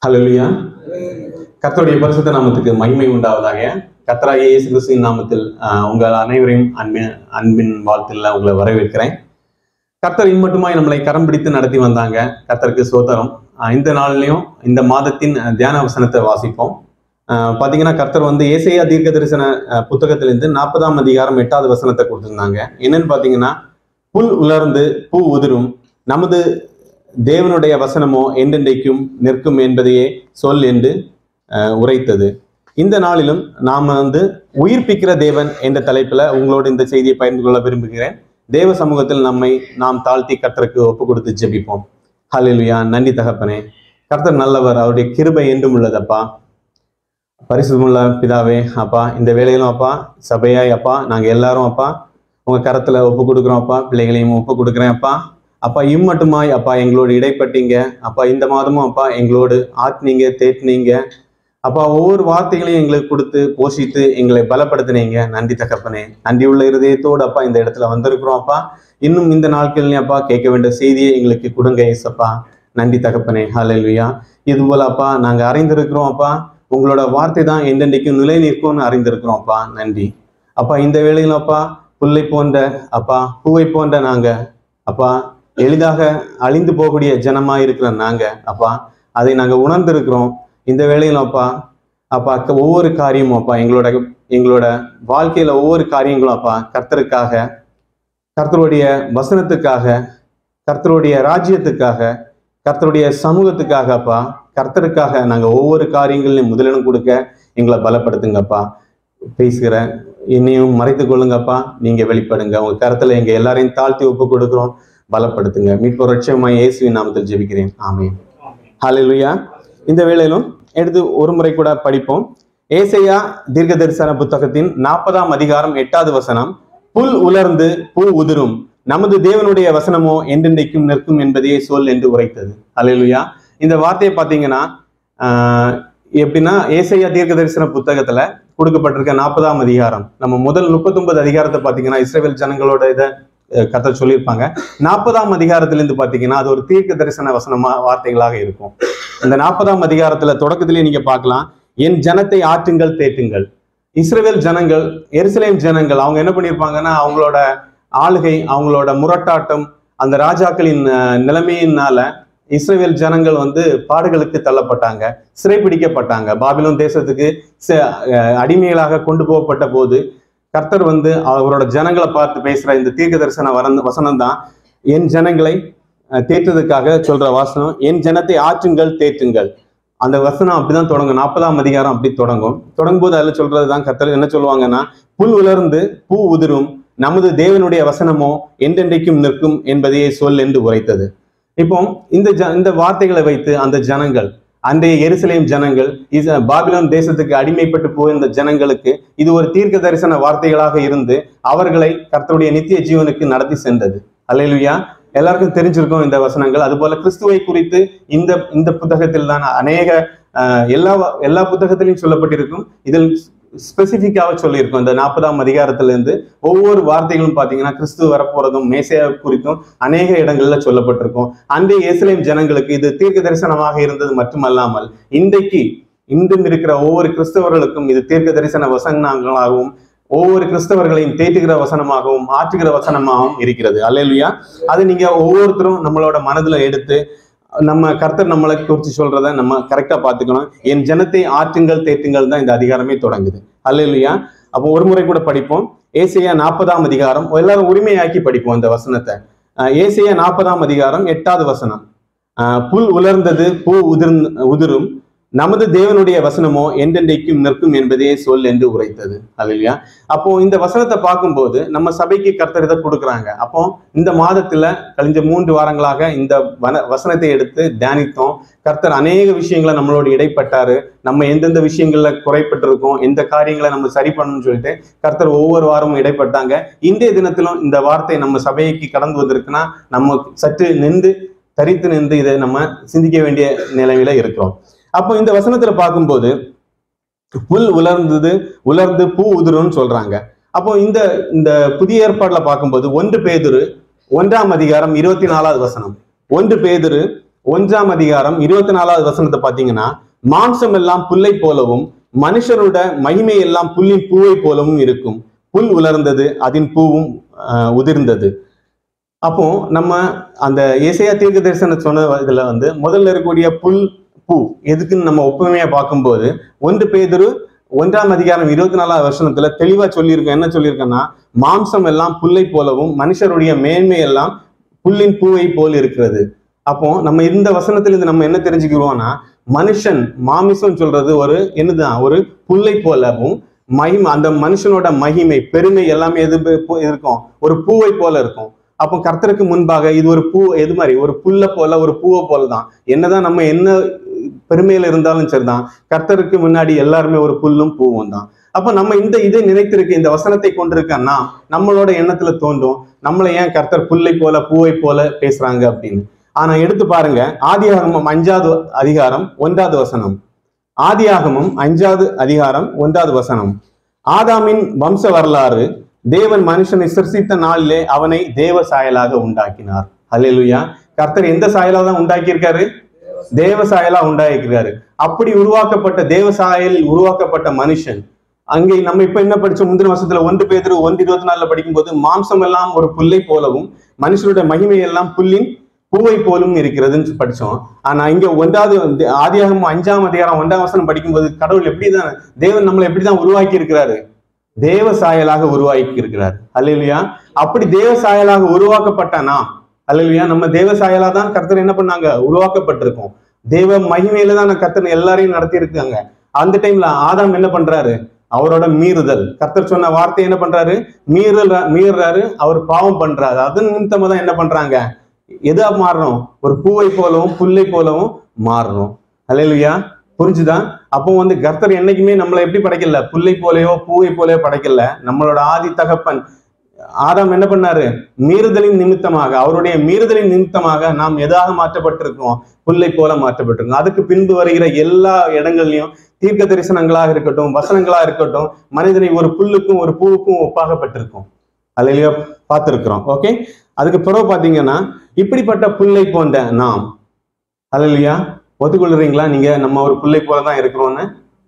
ஹalleluya கர்த்தருடைய பரிசுத்த நாமத்துக்கு மகிமை உண்டாவதாக கர்த்தராகிய இயேசு கிறிஸ்துவின் நாமத்தில் ஆஹ், உங்கள் அனைவரையும் அன்பின் அன்பின் வாழ்த்தில் உங்களை வரவேற்கிறேன் கர்த்தர் இம்மட்டுமாய் நம்மளை கரம் பிடித்து நடத்தி வந்தாங்க கர்த்தருக்கு சோதரம் ஆஹ், இந்த நாள்லயும் இந்த மாதத்தின் அஹ், தியான வசனத்தை வாசிப்போம் ஆஹ், பாத்தீங்கன்னா கர்த்தர் வந்து ஏசையா தீர்க்க தரிசன அஹ், புத்தகத்திலிருந்து நாற்பதாம் அதிகாரம் எட்டாவது வசனத்தை கொடுத்திருந்தாங்க என்னன்னு பாத்தீங்கன்னா புல் உலர்ந்து பூ உதிரும் நமது தேவனுடைய வசனமோ என்றென்றைக்கும் நிற்கும் என்பதையே சொல் என்று அஹ், உரைத்தது இந்த நாளிலும் நாம் வந்து உயிர்ப்பிக்கிற தேவன் என்ற தலைப்பில் உங்களோட இந்த செய்தியை பகிர்ந்து கொள்ள விரும்புகிறேன் தேவ சமூகத்தில் நம்மை நாம் தாழ்த்தி கர்த்தருக்கு ஒப்பு கொடுத்து ஜெபிப்போம் ஹalleluya நன்றி தகப்பனே கர்த்தர் நல்லவர் அவருடைய கிருபை என்றும் உள்ளதப்பா பரிசுத்தமுள்ள பிதாவே அப்பா இந்த வேலையிலும் அப்பா சபையாய் அப்பா நாங்கள் எல்லாரும் அப்பா உங்க கரத்துல ஒப்பு கொடுக்குறோம் அப்பா பிள்ளைகளையும் ஒப்பு கொடுக்குறேன் அப்பா அப்பா இம்மட்டுமாய் அப்பா எங்களோடு இடைப்பட்டீங்க அப்பா இந்த மாதமும் அப்பா எங்களோடு ஆட்டினீங்க தேட்டினீங்க அப்பா ஒவ்வொரு வார்த்தைகளையும் எங்களுக்கு கொடுத்து போஷித்து எங்களை பலப்படுத்தினீங்க நன்றி தகப்பனே நன்றி உள்ள இருதயத்தோடு அப்பா இந்த இடத்துல வந்திருக்கிறோம் அப்பா இன்னும் இந்த நாட்கள்லயும் அப்பா கேட்க வேண்டிய செய்தியை எங்களுக்கு கொடுங்க ஏசப்பா நன்றி தகப்பனே ஹalleluya இது போல அப்பா நாங்க அறிந்திருக்கிறோம் அப்பா உங்களோட வார்த்தை தான் எந்தெண்டைக்கும் நிலை நிற்கும்னு அறிந்திருக்கிறோம் அப்பா நன்றி அப்பா இந்த வேளையிலும் அப்பா புல்லை போன்ற அப்பா பூவை போன்ற நாங்க அப்பா எளிதாக அழிந்து போகக்கூடிய ஜனமா இருக்கிற நாங்க அப்பா அதை நாங்க உணர்ந்திருக்கிறோம் இந்த வேளையிலும் அப்பா அப்பா க- ஒவ்வொரு காரியமும் அப்பா எங்களோட எங்களோட வாழ்க்கையில ஒவ்வொரு காரியங்களும் அப்பா கர்த்தருக்காக கர்த்தருடைய வசனத்துக்காக கர்த்தருடைய ராஜ்யத்துக்காக கர்த்தருடைய சமூகத்துக்காக அப்பா கர்த்தருக்காக நாங்க ஒவ்வொரு காரியங்களையும் முதலிடம் கொடுக்க எங்களை பலப்படுத்துங்கப்பா பேசுகிற என்னையும் மறைத்துக் கொள்ளுங்கப்பா நீங்க வெளிப்படுங்க உங்க கருத்துல எங்க எல்லாரையும் தாழ்த்தி ஒப்பு கொடுக்குறோம் பலப்படுத்துங்க மீட்பு ரட்சமாய் இயேசுவின் நாமத்தில் ஜெபிக்கிறேன் ஆமென் ஹalleluya இந்த வேளையிலும் எடுத்து ஒரு முறை கூட படிப்போம் ஏசையா தீர்க்க தரிசன புத்தகத்தின் நாற்பதாம் அதிகாரம் எட்டாவது வசனம் புல் உலர்ந்து பூ உதிரும் நமது தேவனுடைய வசனமோ என்றென்றைக்கும் நிற்கும் என்பதையே சொல் என்று உரைத்தது ஹalleluya இந்த வார்த்தையை பார்த்தீங்கன்னா ஆஹ், எப்படின்னா ஏசையா தீர்க்க தரிசன புத்தகத்துல கொடுக்கப்பட்டிருக்க நாற்பதாம் அதிகாரம் நம்ம முதல் முப்பத்தொன்பது அதிகாரத்தை பார்த்தீங்கன்னா இஸ்ரேல் ஜனங்களோட இதை கத்த சொல்லியிருப்பாங்க நாற்பதாம் அதிகாரத்திலிருந்து பார்த்தீங்கன்னா அது ஒரு தீர்க்க தரிசன வசனமா வார்த்தைகளாக இருக்கும் இந்த நாற்பதாம் அதிகாரத்துல தொடக்கத்திலேயே நீங்க பார்க்கலாம் என் ஜனத்தை ஆற்றுங்கள் தேற்றுங்கள் இஸ்ரேல் ஜனங்கள் எருசலேம் ஜனங்கள் அவங்க என்ன பண்ணியிருப்பாங்கன்னா அவங்களோட ஆளுகை அவங்களோட முரட்டாட்டம் அந்த ராஜாக்களின் அஹ், நிலைமையினால இஸ்ரேல் ஜனங்கள் வந்து பாடுகளுக்கு தள்ளப்பட்டாங்க சிறைப்பிடிக்கப்பட்டாங்க பாபிலோன் தேசத்துக்கு ச- அஹ், அடிமைகளாக கொண்டு போகப்பட்ட போது கர்த்தர் வந்து அவரோட ஜனங்களை பார்த்து பேசுற இந்த தீர்க்க தரிசன வரந்த வசனம் தான் என் ஜனங்களை அஹ், தேற்றுறதுக்காக சொல்ற வாசனம் என் ஜனத்தை ஆற்றுங்கள் தேற்றுங்கள் அந்த வசனம் அப்படிதான் தொடங்கும் நாற்பதாம் அதிகாரம் அப்படி தொடங்கும் தொடங்கும் போது அதுல சொல்றது தான் கர்த்தர் என்ன சொல்லுவாங்கன்னா புல் உலர்ந்து பூ உதிரும் நமது தேவனுடைய வசனமோ என்றென்றைக்கும் நிற்கும் என்பதையே சொல் என்று உரைத்தது இப்போ இந்த ஜ இந்த வார்த்தைகளை வைத்து அந்த ஜனங்கள் அன்றைய எருசலேம் ஜனங்கள் இஸ்- பாபிலோன் தேசத்துக்கு அடிமைப்பட்டு போயிருந்த ஜனங்களுக்கு இது ஒரு தீர்க்க தரிசன வார்த்தைகளாக இருந்து அவர்களை கர்த்தருடைய நித்திய ஜீவனுக்கு நடத்தி சென்றது அல்லேலூயா எல்லாருக்கும் தெரிஞ்சிருக்கும் இந்த வசனங்கள் அதுபோல கிறிஸ்துவை குறித்து இந்த இந்த புத்தகத்தில் தான் அநேக அஹ், எல்லா எல்லா புத்தகத்திலையும் சொல்லப்பட்டிருக்கும் இதில் ஸ்பெசிஃபிக்காக சொல்லியிருக்கும் இந்த நாற்பதாம் அதிகாரத்திலிருந்து ஒவ்வொரு வார்த்தைகளும் பார்த்தீங்கன்னா கிறிஸ்து வரப்போறதும் மேசையா குறித்தும் அநேக இடங்கள்ல சொல்லப்பட்டிருக்கும் அன்றைய இஸ்ரேல் ஜனங்களுக்கு இது தீர்க்க தரிசனமாக இருந்தது மட்டுமல்லாமல் இன்றைக்கு இன்றும் இருக்கிற ஒவ்வொரு கிறிஸ்தவர்களுக்கும் இது தீர்க்க தரிசன வசனங்களாகவும் ஒவ்வொரு கிறிஸ்தவர்களையும் தேற்றுகிற வசனமாகவும் ஆற்றுகிற வசனமாகவும் இருக்கிறது அல்லேலுயா அது நீங்க ஒவ்வொருத்தரும் நம்மளோட மனதுல எடுத்து நம்ம கர்த்தர் நம்மளை குறித்து சொல்றத நம்ம கரெக்டா பார்த்துக்கணும் என் ஜனத்தை ஆற்றுங்கள் தேற்றுங்கள் தான் இந்த அதிகாரமே தொடங்குது அல்லேலுயா அப்போ ஒரு முறை கூட படிப்போம் ஏசையா நாற்பதாம் அதிகாரம் எல்லாரும் உரிமையாக்கி படிப்போம் இந்த வசனத்தை அஹ் ஏசையா நாற்பதாம் அதிகாரம் எட்டாவது வசனம் அஹ் புல் உலர்ந்தது பூ உதிர் உதிரும் நமது தேவனுடைய வசனமோ என்றென்றைக்கும் நிற்கும் என்பதே சொல் என்று உரைத்தது அல்லையா அப்போ இந்த வசனத்தை பார்க்கும்போது நம்ம சபைக்கு கர்த்தர் இதை கொடுக்குறாங்க அப்போ இந்த மாதத்துல கழிஞ்ச மூன்று வாரங்களாக இந்த வன வசனத்தை எடுத்து தியானித்தோம் கர்த்தர் அநேக விஷயங்களை நம்மளோட இடைப்பட்டாரு நம்ம எந்தெந்த விஷயங்கள்ல குறைப்பட்டிருக்கோம் எந்த காரியங்களை நம்ம சரி பண்ணணும்னு சொல்லிட்டு கர்த்தர் ஒவ்வொரு வாரமும் இடைப்பட்டாங்க இன்றைய தினத்திலும் இந்த வார்த்தை நம்ம சபைக்கு கடந்து வந்திருக்குன்னா நம்ம சற்று நின்று தரித்து நின்று இதை நம்ம சிந்திக்க வேண்டிய நிலைமையில இருக்கிறோம் அப்போ இந்த வசனத்துல பார்க்கும்போது புல் உலர்ந்தது உலர்ந்து பூ உதிரும்னு சொல்றாங்க அப்போ இந்த இந்த புதிய ஏற்பாடுல பார்க்கும்போது ஒன்று பேதுரு ஒன்றாம் அதிகாரம் இருபத்தி நாலாவது வசனம் ஒன்று பேதுரு ஒன்றாம் அதிகாரம் இருபத்தி நாலாவது வசனத்தை பாத்தீங்கன்னா மாம்சம் எல்லாம் புல்லை போலவும் மனுஷரோட மகிமை எல்லாம் புல்லின் பூவை போலவும் இருக்கும் புல் உலர்ந்தது அதன் பூவும் ஆஹ், உதிர்ந்தது அப்போ நம்ம அந்த ஏசையா தீர்க்க தரிசனம் சொன்ன இதுல வந்து முதல்ல இருக்கக்கூடிய புல் பூ எதுக்குன்னு நம்ம ஒப்புமையா பார்க்கும்போது ஒன்று பேதுரு ஒன்றாம் அதிகாரம் இருபத்தி நாலாவது வருஷத்துல தெளிவா சொல்லியிருக்கோம் என்ன சொல்லியிருக்கேன்னா மாம்சம் எல்லாம் புல்லை போலவும் மனுஷருடைய மேன்மை எல்லாம் புல்லின் பூவை போல் இருக்கிறது அப்போ நம்ம இந்த வசனத்திலிருந்து நம்ம என்ன தெரிஞ்சுக்கிறோம்னா மனுஷன் மாமிசம் சொல்றது ஒரு என்னதுதான் ஒரு புல்லை போலவும் மகிமை அந்த மனுஷனோட மகிமை பெருமை எல்லாமே எது போ- இருக்கும் ஒரு பூவை போல இருக்கும் அப்போ கர்த்தருக்கு முன்பாக இது ஒரு பூ எது மாதிரி ஒரு புல்லை போல ஒரு பூவை போல தான் என்னதான் நம்ம என்ன பெருமையில இருந்தாலும் சரிதான் கர்த்தருக்கு முன்னாடி எல்லாருமே ஒரு புல்லும் பூவும் தான் அப்ப நம்ம இந்த இதை நினைத்திருக்க இந்த வசனத்தை கொண்டிருக்கன்னா நம்மளோட எண்ணத்துல தோன்றும் நம்மளை ஏன் கர்த்தர் புல்லை போல பூவை போல பேசுறாங்க அப்படின்னு ஆனா எடுத்து பாருங்க ஆதியாகமம் அஞ்சாவது அதிகாரம் ஒன்றாவது வசனம் ஆதியாகமம் அஞ்சாவது அதிகாரம் ஒன்றாவது வசனம் ஆதாமின் வம்ச வரலாறு தேவன் மனுஷனை சிருஷ்டித்த நாளிலே அவனை தேவ சாயலாக உண்டாக்கினார் அல்லேலூயா கர்த்தர் எந்த சாயலா தான் உண்டாக்கியிருக்காரு தேவ சாயலா உண்டாக்கியிருக்காரு அப்படி உருவாக்கப்பட்ட தேவ சாயலில் உருவாக்கப்பட்ட மனுஷன் அங்கே நம்ம இப்ப என்ன படிச்சோம் முந்தின வருஷத்துல ஒன்று பேதர் ஒன்று இருபத்தி நாலுல படிக்கும்போது மாம்சம் எல்லாம் ஒரு புல்லை போலவும் மனுஷனுடைய மகிமை எல்லாம் புல்லின் பூவை போலும் இருக்கிறதுன்னு படிச்சோம் ஆனா இங்க ஒன்றாவது வந்து ஆதியாகமம் அஞ்சாம் அதிகாரம் ஒன்றாம் வசனம் படிக்கும்போது கடவுள் எப்படிதான் தேவன் நம்மளை எப்படிதான் உருவாக்கி இருக்கிறாரு தேவ சாயலாக உருவாக்கி இருக்கிறார் அல்லையா அப்படி தேவ சாயலாக உருவாக்கப்பட்ட நாம் அல்லையா நம்ம தேவ சாயலா தான் கர்த்தர் என்ன பண்ணாங்க உருவாக்கப்பட்டிருக்கோம் தேவ மகிமையில தான் கர்த்தர் எல்லாரையும் நடத்தி இருக்காங்க அந்த டைம்ல ஆதாம் என்ன பண்றாரு அவரோட மீறுதல் கர்த்தர் சொன்ன வார்த்தை என்ன பண்றாரு மீறல் மீறுறாரு அவர் பாவம் பண்றாரு அதன் நிமித்தமா தான் என்ன பண்றாங்க எதா மாறுறோம் ஒரு பூவை போலவும் புல்லை போலவும் மாறுறோம் அல்லையா புரிஞ்சுதா அப்போ வந்து கர்த்தர் என்னைக்குமே நம்மளை எப்படி படைக்கல புல்லை போலையோ பூவை போலையோ படைக்கல நம்மளோட ஆதி தகப்பன் ஆதாம் என்ன பண்ணாரு மீறுதலின் நிமித்தமாக அவருடைய மீறுதலின் நிமித்தமாக நாம் எதாக மாற்றப்பட்டிருக்கோம் புல்லை போல மாற்றப்பட்டிருக்கோம் அதுக்கு பின்பு வருகிற எல்லா இடங்கள்லயும் தீர்க்க தரிசனங்களாக இருக்கட்டும் வசனங்களா இருக்கட்டும் மனிதனை ஒரு புல்லுக்கும் ஒரு பூவுக்கும் ஒப்பாகப்பட்டிருக்கும் அல்லையா பார்த்திருக்கிறோம் ஓகே அதுக்கு பிறகு பாத்தீங்கன்னா இப்படிப்பட்ட புல்லை போன்ற நாம் அல்லையா ஒத்துக்கொள்றீங்களா நீங்க நம்ம ஒரு புல்லை போல தான் இருக்கிறோம்னு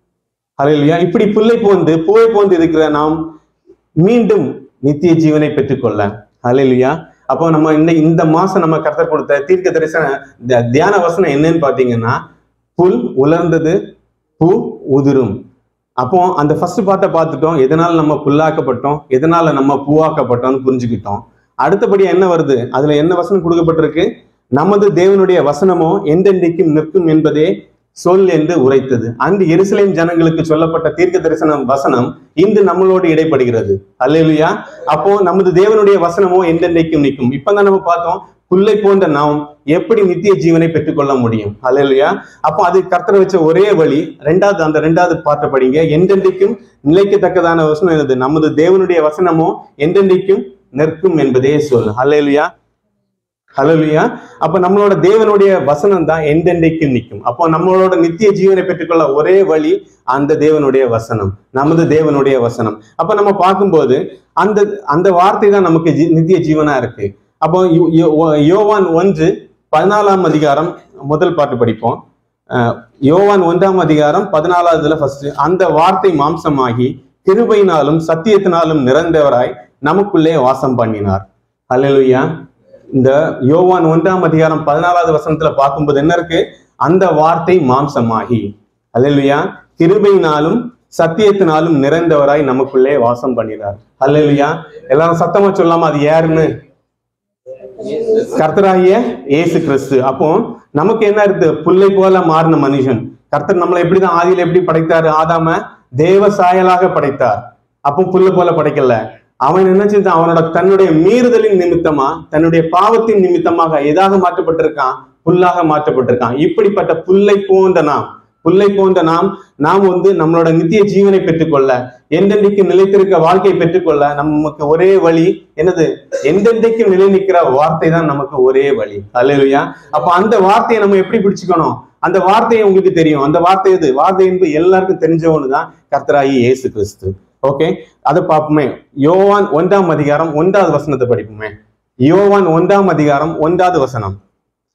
அல்லையா இப்படி புல்லை போந்து பூவை போந்து இருக்கிற நாம் மீண்டும் நித்திய ஜீவனை பெற்றுக்கொள்ள அல்லையா அப்போ நம்ம இந்த இந்த மாசம் நம்ம கர்த்தர் கொடுத்த தீர்க்க தரிசன த- தியான வசனம் என்னன்னு பாத்தீங்கன்னா புல் உலர்ந்தது பூ உதிரும் அப்போ அந்த ஃபர்ஸ்ட் பார்ட்டை பார்த்துட்டோம் எதனால நம்ம புல்லாக்கப்பட்டோம் எதனால நம்ம பூவாக்கப்பட்டோம்னு புரிஞ்சுக்கிட்டோம் அடுத்தபடி என்ன வருது அதுல என்ன வசனம் கொடுக்கப்பட்டிருக்கு நமது தேவனுடைய வசனமோ எந்தெந்தைக்கும் நிற்கும் என்பதே சொல் என்று உரைத்தது அந்த எருசலேம் ஜனங்களுக்கு சொல்லப்பட்ட தீர்க்க தரிசனம் வசனம் இன்று நம்மளோடு இடைப்படுகிறது அல்லேலுயா அப்போ நமது தேவனுடைய வசனமோ எந்தெந்தைக்கும் நிற்கும் இப்பதான் நம்ம பார்த்தோம் புல்லை போன்ற நாம் எப்படி நித்திய ஜீவனை பெற்றுக்கொள்ள முடியும் அல்லேலுயா அப்போ அது கர்த்தர் வச்ச ஒரே வழி ரெண்டாவது அந்த ரெண்டாவது பாட்டை படிங்க எந்தெந்தைக்கும் நிலைக்கத்தக்கதான வசனம் என்னது நமது தேவனுடைய வசனமோ எந்தெந்தைக்கும் நிற்கும் என்பதே சொல் அல்லேலுயா ஹalleluya அப்ப நம்மளோட தேவனுடைய வசனம் தான் எந்தெந்தைக்கும் நிற்கும் அப்போ நம்மளோட நித்திய ஜீவனை பெற்றுக்கொள்ள ஒரே வழி அந்த தேவனுடைய வசனம் நமது தேவனுடைய வசனம் அப்ப நம்ம பார்க்கும்போது அந்த அந்த வார்த்தை தான் நமக்கு ஜீ- நித்திய ஜீவனா இருக்கு அப்போ யோ- யோ- யோவான் ஒன்று பதினாலாம் அதிகாரம் முதல் பாட்டு படிப்போம் அஹ், யோவான் ஒன்றாம் அதிகாரம் பதினாலாவதுல ஃபர்ஸ்ட் அந்த வார்த்தை மாம்சமாகி கிருபையினாலும் சத்தியத்தினாலும் நிறைந்தவராய் நமக்குள்ளே வாசம் பண்ணினார் அல்லேலூயா இந்த யோவான் ஒன்றாம் அதிகாரம் பதினாலாவது வசனத்துல பார்க்கும்போது என்ன இருக்கு அந்த வார்த்தை மாம்சமாகி அல்லேலூயா கிருபையினாலும் சத்தியத்தினாலும் நிறைந்தவராய் நமக்குள்ளே வாசம் பண்ணினார் அல்லேலூயா எல்லாரும் சத்தமா சொல்லாம அது யாருன்னு கர்த்தராகிய இயேசு கிறிஸ்து அப்போ நமக்கு என்ன இருக்கு புல்லை போல மாறின மனுஷன் கர்த்தர் நம்மளை எப்படிதான் ஆதியில எப்படி படைத்தாரு ஆதாம தேவ சாயலாக படைத்தார் அப்போ புல்லை போல படைக்கல அவன் என்ன செஞ்சான் அவனோட தன்னுடைய மீறுதலின் நிமித்தமா தன்னுடைய பாவத்தின் நிமித்தமாக எதாக மாற்றப்பட்டிருக்கான் புல்லாக மாற்றப்பட்டிருக்கான் இப்படிப்பட்ட புல்லை போன்ற நாம் புல்லை போன்ற நாம் நாம் வந்து நம்மளோட நித்திய ஜீவனை பெற்றுக்கொள்ள எந்தெந்தைக்கு நிலைத்திருக்க வாழ்க்கையை பெற்றுக்கொள்ள நமக்கு ஒரே வழி என்னது எந்தெந்தைக்கு நிலை நிற்கிற வார்த்தை தான் நமக்கு ஒரே வழி அல்லையா அப்ப அந்த வார்த்தையை நம்ம எப்படி பிடிச்சுக்கணும் அந்த வார்த்தையை உங்களுக்கு தெரியும் அந்த வார்த்தை எது வார்த்தை என்பது எல்லாருக்கும் தெரிஞ்சவனு தான் கர்த்தராகி இயேசு கிறிஸ்து ஓகே அதை பார்ப்போமே யோவான் ஒன்றாம் அதிகாரம் ஒன்றாவது வசனத்தை படிப்போமே யோவான் ஒன்றாம் அதிகாரம் ஒன்றாவது வசனம்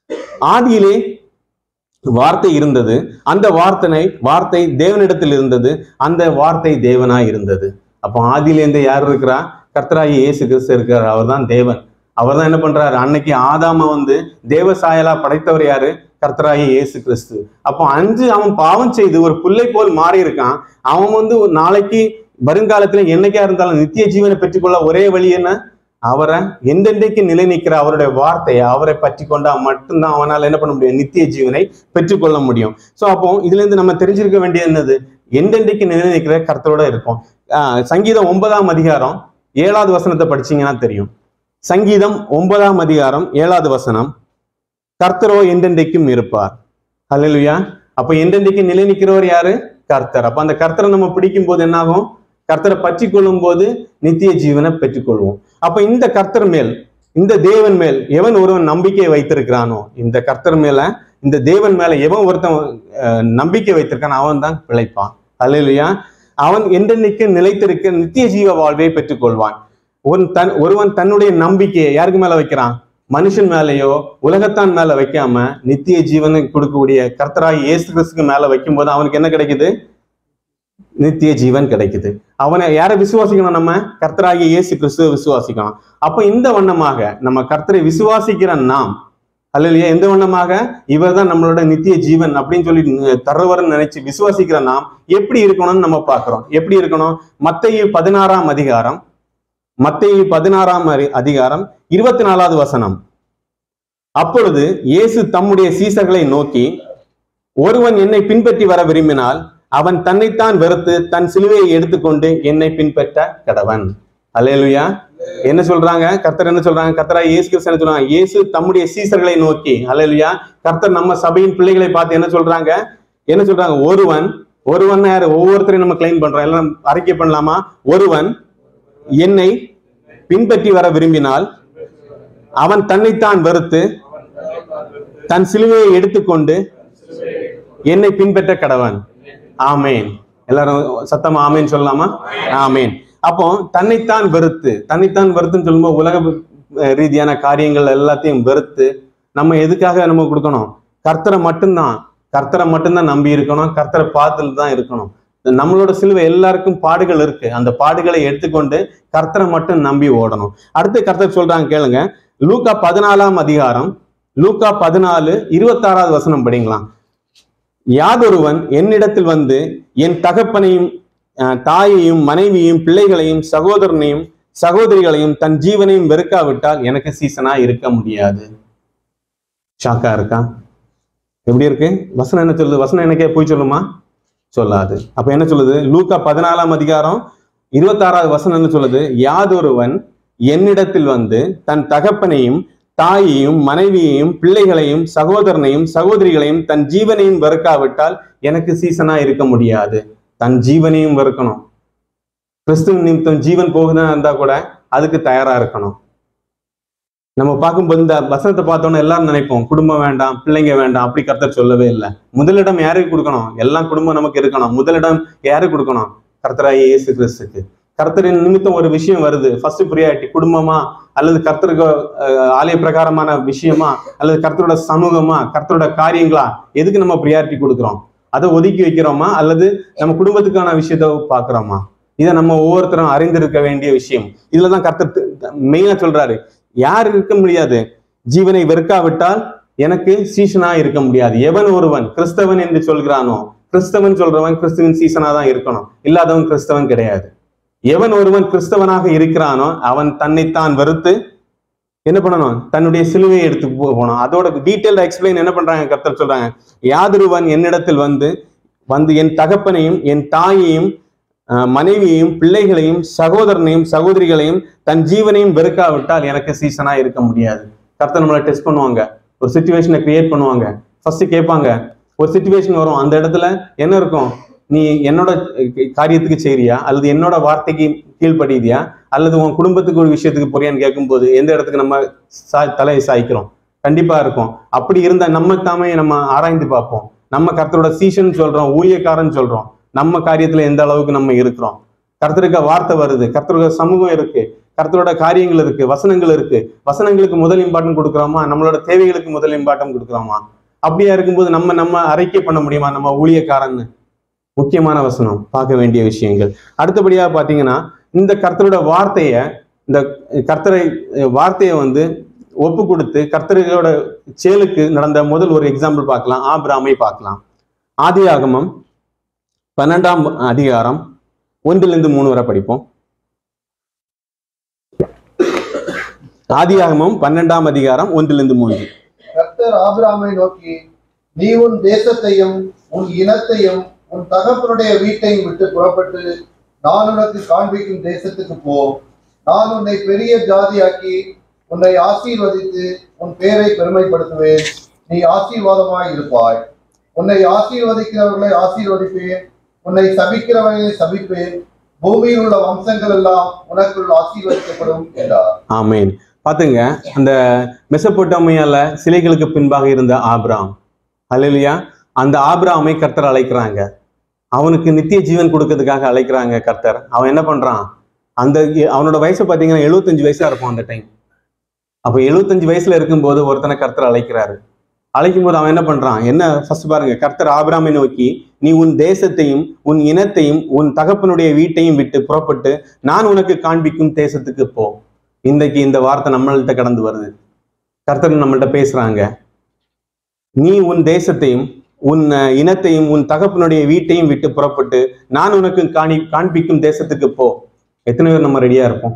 ஆதியிலே வார்த்தை இருந்தது அந்த வார்த்தனை வார்த்தை தேவனிடத்தில் இருந்தது அந்த வார்த்தை தேவனாய் இருந்தது அப்போ ஆதியிலேருந்து யார் இருக்கிறா கர்த்தராகி இயேசு கிறிஸ்து இருக்கிறார் அவர்தான் தேவன் அவர் தான் என்ன பண்றாரு அன்னைக்கு ஆதாம வந்து தேவ சாயலா படைத்தவர் யாரு கர்த்தராகி இயேசு கிறிஸ்து அப்போ அஞ்சு அவன் பாவம் செய்து ஒரு புல்லை போல் மாறி இருக்கான் அவன் வந்து ஒரு நாளைக்கு வருங்காலத்துல என்னைக்கா இருந்தாலும் நித்திய ஜீவனை பெற்றுக்கொள்ள ஒரே வழி என்ன அவரை எந்தெந்தைக்கு நிலை நிற்கிற அவருடைய வார்த்தையை அவரை பற்றி கொண்டா மட்டும்தான் அவனால் என்ன பண்ண முடியும் நித்திய ஜீவனை பெற்றுக்கொள்ள முடியும் ஸோ அப்போ இதுல இருந்து நம்ம தெரிஞ்சிருக்க வேண்டியது என்னது எந்தெந்தைக்கு நிலை நிற்கிற கர்த்தரோட இருக்கும் ஆஹ் சங்கீதம் ஒன்பதாம் அதிகாரம் ஏழாவது வசனத்தை படிச்சீங்கன்னா தெரியும் சங்கீதம் ஒன்பதாம் அதிகாரம் ஏழாவது வசனம் கர்த்தரோ எந்தெந்தைக்கும் இருப்பார் ஹalleluya அப்ப எந்தெந்தைக்கு நிலை நிற்கிறவர் யாரு கர்த்தர் அப்ப அந்த கர்த்தரை நம்ம பிடிக்கும் போது என்னாகும் கர்த்தரை பற்றி கொள்ளும் போது நித்திய ஜீவனை பெற்றுக்கொள்வோம் அப்ப இந்த கர்த்தர் மேல் இந்த தேவன் மேல் எவன் ஒருவன் நம்பிக்கை வைத்திருக்கிறானோ இந்த கர்த்தர் மேல இந்த தேவன் மேல எவன் ஒருத்தன் அஹ், நம்பிக்கை வைத்திருக்கான் அவன் தான் பிழைப்பான் அல்லையா அவன் என்றென்னைக்கு நிலைத்திருக்க நித்திய ஜீவ வாழ்வை பெற்றுக்கொள்வான் ஒரு தன் ஒருவன் தன்னுடைய நம்பிக்கையை யாருக்கு மேல வைக்கிறான் மனுஷன் மேலேயோ உலகத்தான் மேல வைக்காம நித்திய ஜீவனை கொடுக்கக்கூடிய கர்த்தராகி இயேசு கிறிஸ்துக்கு மேல வைக்கும்போது அவனுக்கு என்ன கிடைக்குது நித்திய ஜீவன் கிடைக்குது அவனை யாரை விசுவாசிக்கணும் நம்ம கர்த்தராகிய இயேசு கிறிஸ்துவை விசுவாசிக்கணும் அப்ப இந்த வண்ணமாக நம்ம கர்த்தரை விசுவாசிக்கிற நாம் அல்லையா எந்த வண்ணமாக இவர் தான் நம்மளோட நித்திய ஜீவன் அப்படின்னு சொல்லி தருவர்னு நினைச்சு விசுவாசிக்கிற நாம் எப்படி இருக்கணும்னு நம்ம பார்க்கிறோம் எப்படி இருக்கணும் மத்தேயு பதினாறாம் அதிகாரம் மத்தேயு பதினாறாம் அரி- அதிகாரம் இருபத்தி நாலாவது வசனம் அப்பொழுது இயேசு தம்முடைய சீசர்களை நோக்கி ஒருவன் என்னை பின்பற்றி வர விரும்பினால் அவன் தன்னைத்தான் வெறுத்து தன் சிலுவையை எடுத்துக்கொண்டு என்னை பின்பற்ற கடவன் அல்லேலுயா என்ன சொல்றாங்க கர்த்தர் என்ன சொல்றாங்க கர்த்தரா இயேசு கிறிஸ்து என்ன சொல்றாங்க இயேசு தம்முடைய சீசர்களை நோக்கி அல்லேலுயா கர்த்தர் நம்ம சபையின் பிள்ளைகளை பார்த்து என்ன சொல்றாங்க என்ன சொல்றாங்க ஒருவன் ஒருவன் யாரு ஒவ்வொருத்தரையும் நம்ம கிளைம் பண்றோம் எல்லாம் அறிக்கை பண்ணலாமா ஒருவன் என்னை பின்பற்றி வர விரும்பினால் அவன் தன்னைத்தான் வெறுத்து தன் சிலுவையை எடுத்துக்கொண்டு என்னை பின்பற்ற கடவன் ஆமேன் எல்லாரும் சத்தமா ஆமேன் சொல்லலாமா ஆமேன் அப்போ தன்னைத்தான் வெறுத்து தன்னைத்தான் வெறுத்துன்னு சொல்லும்போது உலக அஹ், ரீதியான காரியங்கள் எல்லாத்தையும் வெறுத்து நம்ம எதுக்காக நம்ம கொடுக்கணும் கர்த்தரை மட்டும்தான் கர்த்தரை மட்டும்தான் நம்பி இருக்கணும் கர்த்தரை பார்த்துட்டு தான் இருக்கணும் நம்மளோட சிலுவை எல்லாருக்கும் பாடுகள் இருக்கு அந்த பாடுகளை எடுத்துக்கொண்டு கர்த்தரை மட்டும் நம்பி ஓடணும் அடுத்து கர்த்தர் சொல்றாங்க கேளுங்க லூக்கா பதினாலாம் அதிகாரம் லூக்கா பதினாலு இருபத்தாறாவது வசனம் படிங்களாம் யாதொருவன் என்னிடத்தில் வந்து என் தகப்பனையும் அஹ், தாயையும் மனைவியும் பிள்ளைகளையும் சகோதரனையும் சகோதரிகளையும் தன் ஜீவனையும் வெறுக்காவிட்டால் எனக்கு சீசனா இருக்க முடியாது ஷாக்கா இருக்கா எப்படி இருக்கு வசனம் என்ன சொல்லுது வசனம் எனக்கே போய் சொல்லுமா சொல்லாது அப்ப என்ன சொல்லுது லூக்கா பதினாலாம் அதிகாரம் இருபத்தாறாவது வசனம் என்ன சொல்லுது யாதொருவன் என்னிடத்தில் வந்து தன் தகப்பனையும் தாயையும் மனைவியையும் பிள்ளைகளையும் சகோதரனையும் சகோதரிகளையும் தன் ஜீவனையும் வெறுக்காவிட்டால் எனக்கு சீசனா இருக்க முடியாது தன் ஜீவனையும் வெறுக்கணும் கிறிஸ்துவ நிமித்தம் ஜீவன் போகுதா இருந்தா கூட அதுக்கு தயாரா இருக்கணும் நம்ம பார்க்கும்போது இந்த வசனத்தை பார்த்தோன்னே எல்லாரும் நினைப்போம் குடும்பம் வேண்டாம் பிள்ளைங்க வேண்டாம் அப்படி கர்த்தர் சொல்லவே இல்லை முதலிடம் யாருக்கு கொடுக்கணும் எல்லாம் குடும்பம் நமக்கு இருக்கணும் முதலிடம் யாருக்கு கொடுக்கணும் கர்த்தராகிய இயேசு கிறிஸ்துக்கு கர்த்தரின் நிமித்தம் ஒரு விஷயம் வருது ஃபர்ஸ்ட் ப்ரியாரிட்டி குடும்பமா அல்லது கர்த்தருக்கு அஹ், ஆலய பிரகாரமான விஷயமா அல்லது கர்த்தரோட சமூகமா கர்த்தரோட காரியங்களா எதுக்கு நம்ம ப்ரியாரிட்டி கொடுக்குறோம் அதை ஒதுக்கி வைக்கிறோமா அல்லது நம்ம குடும்பத்துக்கான விஷயத்த பார்க்குறோமா இதை நம்ம ஒவ்வொருத்தரும் அறிந்திருக்க வேண்டிய விஷயம் இதுலதான் கர்த்தர் மெயினா சொல்றாரு யார் இருக்க முடியாது ஜீவனை வெறுக்காவிட்டால் எனக்கு சீசனா இருக்க முடியாது எவன் ஒருவன் கிறிஸ்தவன் என்று சொல்கிறானோ கிறிஸ்தவன் சொல்றவன் கிறிஸ்துவின் சீசனா தான் இருக்கணும் இல்லாதவன் கிறிஸ்தவன் கிடையாது எவன் ஒருவன் கிறிஸ்தவனாக இருக்கிறானோ அவன் தன்னைத்தான் வெறுத்து என்ன பண்ணணும் தன்னுடைய சிலுவையை எடுத்து போ- போகணும் அதோட டீட்டெயில் எக்ஸ்பிளைன் என்ன பண்றாங்க கர்த்தர் சொல்றாங்க யாதொருவன் என்னிடத்தில் வந்து வந்து என் தகப்பனையும் என் தாயையும் அஹ், மனைவியையும் பிள்ளைகளையும் சகோதரனையும் சகோதரிகளையும் தன் ஜீவனையும் வெறுக்காவிட்டால் எனக்கு சீசனா இருக்க முடியாது கர்த்தர் நம்மளை டெஸ்ட் பண்ணுவாங்க ஒரு சுச்சுவேஷனை கிரியேட் பண்ணுவாங்க ஃபர்ஸ்ட் கேட்பாங்க ஒரு சுச்சுவேஷன் வரும் அந்த இடத்துல என்ன இருக்கும் நீ என்னோட அஹ், காரியத்துக்கு செய்றியா அல்லது என்னோட வார்த்தைக்கு கீழ்ப்படிதியா அல்லது உன் குடும்பத்துக்கு ஒரு விஷயத்துக்கு போறியான்னு கேட்கும்போது எந்த இடத்துக்கு நம்ம சா- தலையை சாய்க்கிறோம் கண்டிப்பா இருக்கும் அப்படி இருந்தா நம்ம தாமே நம்ம ஆராய்ந்து பார்ப்போம் நம்ம கர்த்தரோட சீசன் சொல்றோம் ஊழியக்காரன் சொல்றோம் நம்ம காரியத்துல எந்த அளவுக்கு நம்ம இருக்கிறோம் கர்த்தருக்கு வார்த்தை வருது கர்த்தருக்கு சமூகம் இருக்கு கர்த்தரோட காரியங்கள் இருக்கு வசனங்கள் இருக்கு வசனங்களுக்கு முதல் இம்பார்ட்டன் கொடுக்குறோமா நம்மளோட தேவைகளுக்கு முதல் இம்பார்ட்டன் கொடுக்குறோமா அப்படியா இருக்கும்போது நம்ம நம்ம அறிக்கை பண்ண முடியுமா நம்ம ஊழியக்காரன்னு முக்கியமான வசனம் பார்க்க வேண்டிய விஷயங்கள் அடுத்தபடியாக பார்த்தீங்கன்னா இந்த கர்த்தரோட வார்த்தைய இந்த கர்த்தரை வார்த்தையை வந்து ஒப்பு கொடுத்து கர்த்தரோட செயலுக்கு நடந்த முதல் ஒரு எக்ஸாம்பிள் பார்க்கலாம் ஆபிராமை பார்க்கலாம் ஆதி ஆகமம் பன்னெண்டாம் அதிகாரம் ஒன்றிலிருந்து மூணு வரை படிப்போம் ஆதியாகமம் பன்னெண்டாம் அதிகாரம் ஒன்றிலிருந்து மூன்று கர்த்தர் ஆபிராமை நோக்கி நீ உன் தேசத்தையும் உன் இனத்தையும் உன் தகப்பனுடைய வீட்டையும் விட்டு புறப்பட்டு நான் உனக்கு காண்பிக்கும் தேசத்துக்கு போ நான் உன்னை பெரிய ஜாதியாக்கி உன்னை ஆசீர்வதித்து உன் பேரை பெருமைப்படுத்துவேன் நீ ஆசீர்வாதமாய் இருப்பாய் உன்னை ஆசீர்வதிக்கிறவர்களை ஆசீர்வதிப்பேன் உன்னை சபிக்கிறவர்களை சபிப்பேன் பூமியில் உள்ள வம்சங்கள் எல்லாம் உனக்குள் ஆசீர்வதிக்கப்படும் என்றார் ஆமேன் பாத்துங்க அந்த மெசப்பொட்டாமியால சிலைகளுக்கு பின்பாக இருந்த ஆபிராம் அல்லையா அந்த ஆபிராமை கர்த்தர் அழைக்கிறாங்க அவனுக்கு நித்திய ஜீவன் கொடுக்கறதுக்காக அழைக்கிறாங்க கர்த்தர் அவன் என்ன பண்றான் அந்த அவனோட வயசு பாத்தீங்கன்னா எழுபத்தஞ்சு வயசா இருக்கும் அந்த டைம் அப்ப எழுபத்தஞ்சு வயசுல இருக்கும்போது ஒருத்தனை கர்த்தர் அழைக்கிறாரு அழைக்கும் போது அவன் என்ன பண்றான் என்ன ஃபர்ஸ்ட் பாருங்க கர்த்தர் ஆபிராமை நோக்கி நீ உன் தேசத்தையும் உன் இனத்தையும் உன் தகப்பனுடைய வீட்டையும் விட்டு புறப்பட்டு நான் உனக்கு காண்பிக்கும் தேசத்துக்கு போ இன்றைக்கு இந்த வார்த்தை நம்மள்கிட்ட கடந்து வருது கர்த்தர் நம்மள்ட்ட பேசுறாங்க நீ உன் தேசத்தையும் உன் அஹ், இனத்தையும் உன் தகப்பனுடைய வீட்டையும் விட்டு புறப்பட்டு நான் உனக்கு காணி காண்பிக்கும் தேசத்துக்கு போ எத்தனை பேர் நம்ம ரெடியா இருப்போம்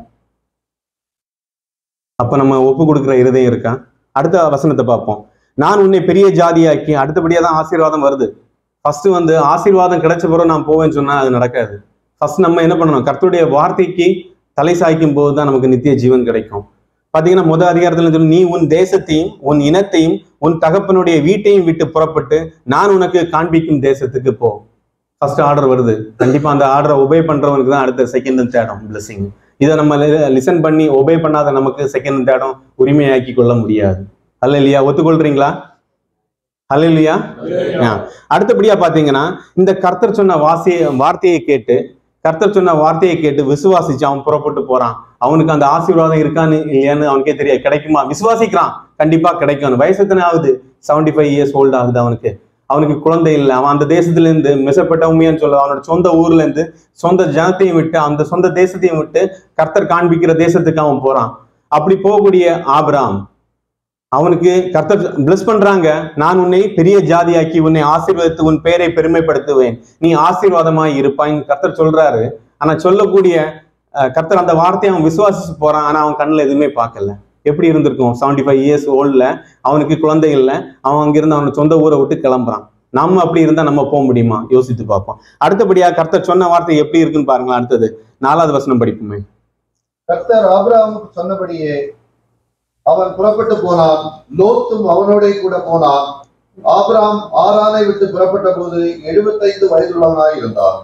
அப்ப நம்ம ஒப்பு கொடுக்குற இருதயம் இருக்கா அடுத்த வசனத்தை பார்ப்போம் நான் உன்னை பெரிய ஜாதியாக்கி அடுத்தபடியா தான் ஆசீர்வாதம் வருது ஃபர்ஸ்ட் வந்து ஆசீர்வாதம் கிடைச்ச பிறகு நான் போவேன்னு சொன்னா அது நடக்காது ஃபர்ஸ்ட் நம்ம என்ன பண்ணணும் கர்த்தருடைய வார்த்தைக்கு தலை சாய்க்கும் போது தான் நமக்கு நித்திய ஜீவன் கிடைக்கும் பாத்தீங்கன்னா முதல் அதிகாரத்துல சொல்லி நீ உன் தேசத்தையும் உன் இனத்தையும் உன் தகப்பனுடைய வீட்டையும் விட்டு புறப்பட்டு நான் உனக்கு காண்பிக்கும் தேசத்துக்கு போ ஃபர்ஸ்ட் ஆர்டர் வருது கண்டிப்பா அந்த ஆர்டரை ஒபே பண்றவனுக்கு தான் அடுத்த செகண்ட் தேடம் பிளஸிங் இதை நம்ம லிசன் பண்ணி ஒபே பண்ணாத நமக்கு செகண்ட் தேடம் உரிமையாக்கி கொள்ள முடியாது அல்ல இல்லையா ஒத்துக்கொள்றீங்களா அல்ல இல்லையா ஆ. அடுத்தபடியா பாத்தீங்கன்னா இந்த கர்த்தர் சொன்ன வாசிய வார்த்தையை கேட்டு கர்த்தர் சொன்ன வார்த்தையை கேட்டு விசுவாசிச்சு அவன் புறப்பட்டு போறான் அவனுக்கு அந்த ஆசீர்வாதம் இருக்கான்னு இல்லையான்னு அவனுக்கே தெரியாது கிடைக்குமா விசுவாசிக்கிறான் கண்டிப்பா கிடைக்கும் வயசு எத்தனை ஆகுது செவன்டி ஃபைவ் இயர்ஸ் ஓல்டு ஆகுது அவனுக்கு அவனுக்கு குழந்தை இல்லை அவன் அந்த தேசத்துல இருந்து மிசப்பட்டவுமியான்னு சொல்ல அவனோட சொந்த ஊர்ல இருந்து சொந்த ஜனத்தையும் விட்டு அந்த சொந்த தேசத்தையும் விட்டு கர்த்தர் காண்பிக்கிற தேசத்துக்கு அவன் போறான் அப்படி போகக்கூடிய ஆபிராம் அவனுக்கு கர்த்தர் பிளஸ் பண்றாங்க நான் உன்னை பெரிய ஜாதியாக்கி உன்னை ஆசீர்வதித்து உன் பெயரை பெருமைப்படுத்துவேன் நீ ஆசீர்வாதமாய் இருப்பாய்ன்னு கர்த்தர் சொல்றாரு ஆனா சொல்லக்கூடிய அஹ், கர்த்தர் அந்த வார்த்தையை அவன் விசுவாசிச்சு போறான் ஆனா அவன் கண்ணுல எதுவுமே பார்க்கல எப்படி இருந்திருக்கும் செவன்டி ஃபைவ் இயர்ஸ் ஓல்ட்ல அவனுக்கு குழந்தை இல்லை அவன் அங்கிருந்து அவன் சொந்த ஊரை விட்டு கிளம்புறான் நம்ம அப்படி இருந்தா நம்ம போக முடியுமா யோசித்து பார்ப்போம் அடுத்தபடியா கர்த்தர் சொன்ன வார்த்தை எப்படி இருக்குன்னு பாருங்களேன் அடுத்தது நாலாவது வசனம் படிப்போமே கர்த்தர் ஆபிரகாமுக்கு சொன்னபடியே அவன் புறப்பட்டு போனான் லோத்தும் அவனோட கூட போனான் ஆபிரகாம் ஆரானை விட்டு புறப்பட்ட போது எழுபத்தைந்து வயதுள்ளவனாய் இருந்தான்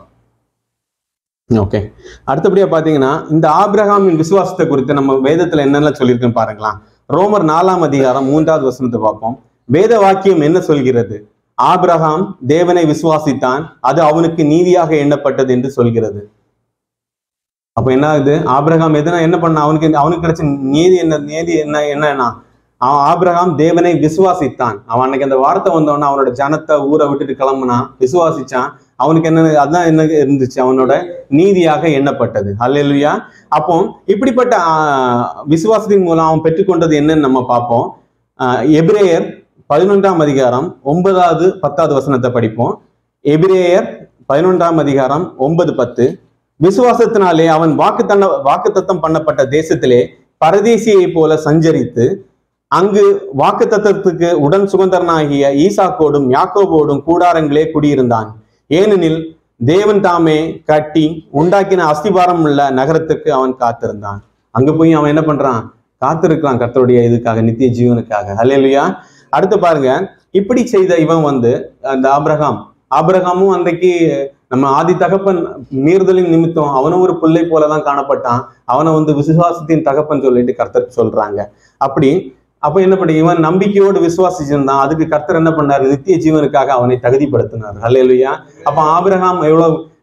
ஓகே அடுத்தபடியா பாத்தீங்கன்னா இந்த ஆபிரகாமின் விசுவாசத்தை குறித்து நம்ம வேதத்துல என்னென்ன சொல்லியிருக்குன்னு பாருங்களேன் ரோமர் நாலாம் அதிகாரம் மூன்றாவது வசனத்தை பார்ப்போம் வேத வாக்கியம் என்ன சொல்கிறது ஆபிரகாம் தேவனை விசுவாசித்தான் அது அவனுக்கு நீதியாக எண்ணப்பட்டது என்று சொல்கிறது அப்ப என்ன ஆகுது ஆபிரகாம் எதுனா என்ன பண்ண அவனுக்கு அவனுக்கு கிடைச்ச நீதி என்ன நீதி என்ன என்னன்னா அவன் ஆபிரகாம் தேவனை விசுவாசித்தான் அவன் அன்னைக்கு அந்த வார்த்தை வந்தவன அவனோட ஜனத்தை ஊரை விட்டுட்டு கிளம்புனான் விசுவாசிச்சான் அவனுக்கு என்ன அதான் என்ன இருந்துச்சு அவனோட நீதியாக எண்ணப்பட்டது அல்லேலூயா அப்போ இப்படிப்பட்ட ஆஹ், விசுவாசத்தின் மூலம் அவன் பெற்றுக்கொண்டது என்னன்னு நம்ம பார்ப்போம் ஆஹ், எபிரேயர் பதினொன்றாம் அதிகாரம் ஒன்பதாவது பத்தாவது வசனத்தை படிப்போம் எபிரேயர் பதினொன்றாம் அதிகாரம் ஒன்பது பத்து விசுவாசத்தினாலே அவன் வாக்குத்தன வாக்குத்தத்தம் பண்ணப்பட்ட தேசத்திலே பரதேசியை போல சஞ்சரித்து அங்கு வாக்குத்தத்தத்துக்கு உடன் சுதந்திரனாகிய ஈசாக்கோடும் யாக்கோபோடும் கூடாரங்களே குடியிருந்தான் ஏனெனில் தேவன் தாமே கட்டி உண்டாக்கின அஸ்திபாரம் உள்ள நகரத்துக்கு அவன் காத்திருந்தான் அங்க போய் அவன் என்ன பண்றான் காத்திருக்கிறான் கர்த்தருடைய இதுக்காக நித்திய ஜீவனுக்காக அல்லேலூயா அடுத்து பாருங்க இப்படி செய்த இவன் வந்து அந்த ஆபிரகாம் ஆபிரகாமும் அன்றைக்கு நம்ம ஆதி தகப்பன் மீறுதலின் நிமித்தம் அவனும் ஒரு பிள்ளை போலதான் காணப்பட்டான் அவனை வந்து விசுவாசத்தின் தகப்பன் சொல்லிட்டு கர்த்தர் சொல்றாங்க அப்படி அப்ப என்ன பண்ணி இவன் நம்பிக்கையோடு விசுவாசிச்சிருந்தான் அதுக்கு கர்த்தர் என்ன பண்ணாரு நித்திய ஜீவனுக்காக அவனை தகுதிப்படுத்தினார் அல்லேலூயா அப்ப ஆபிரகாம் எவ்வளவு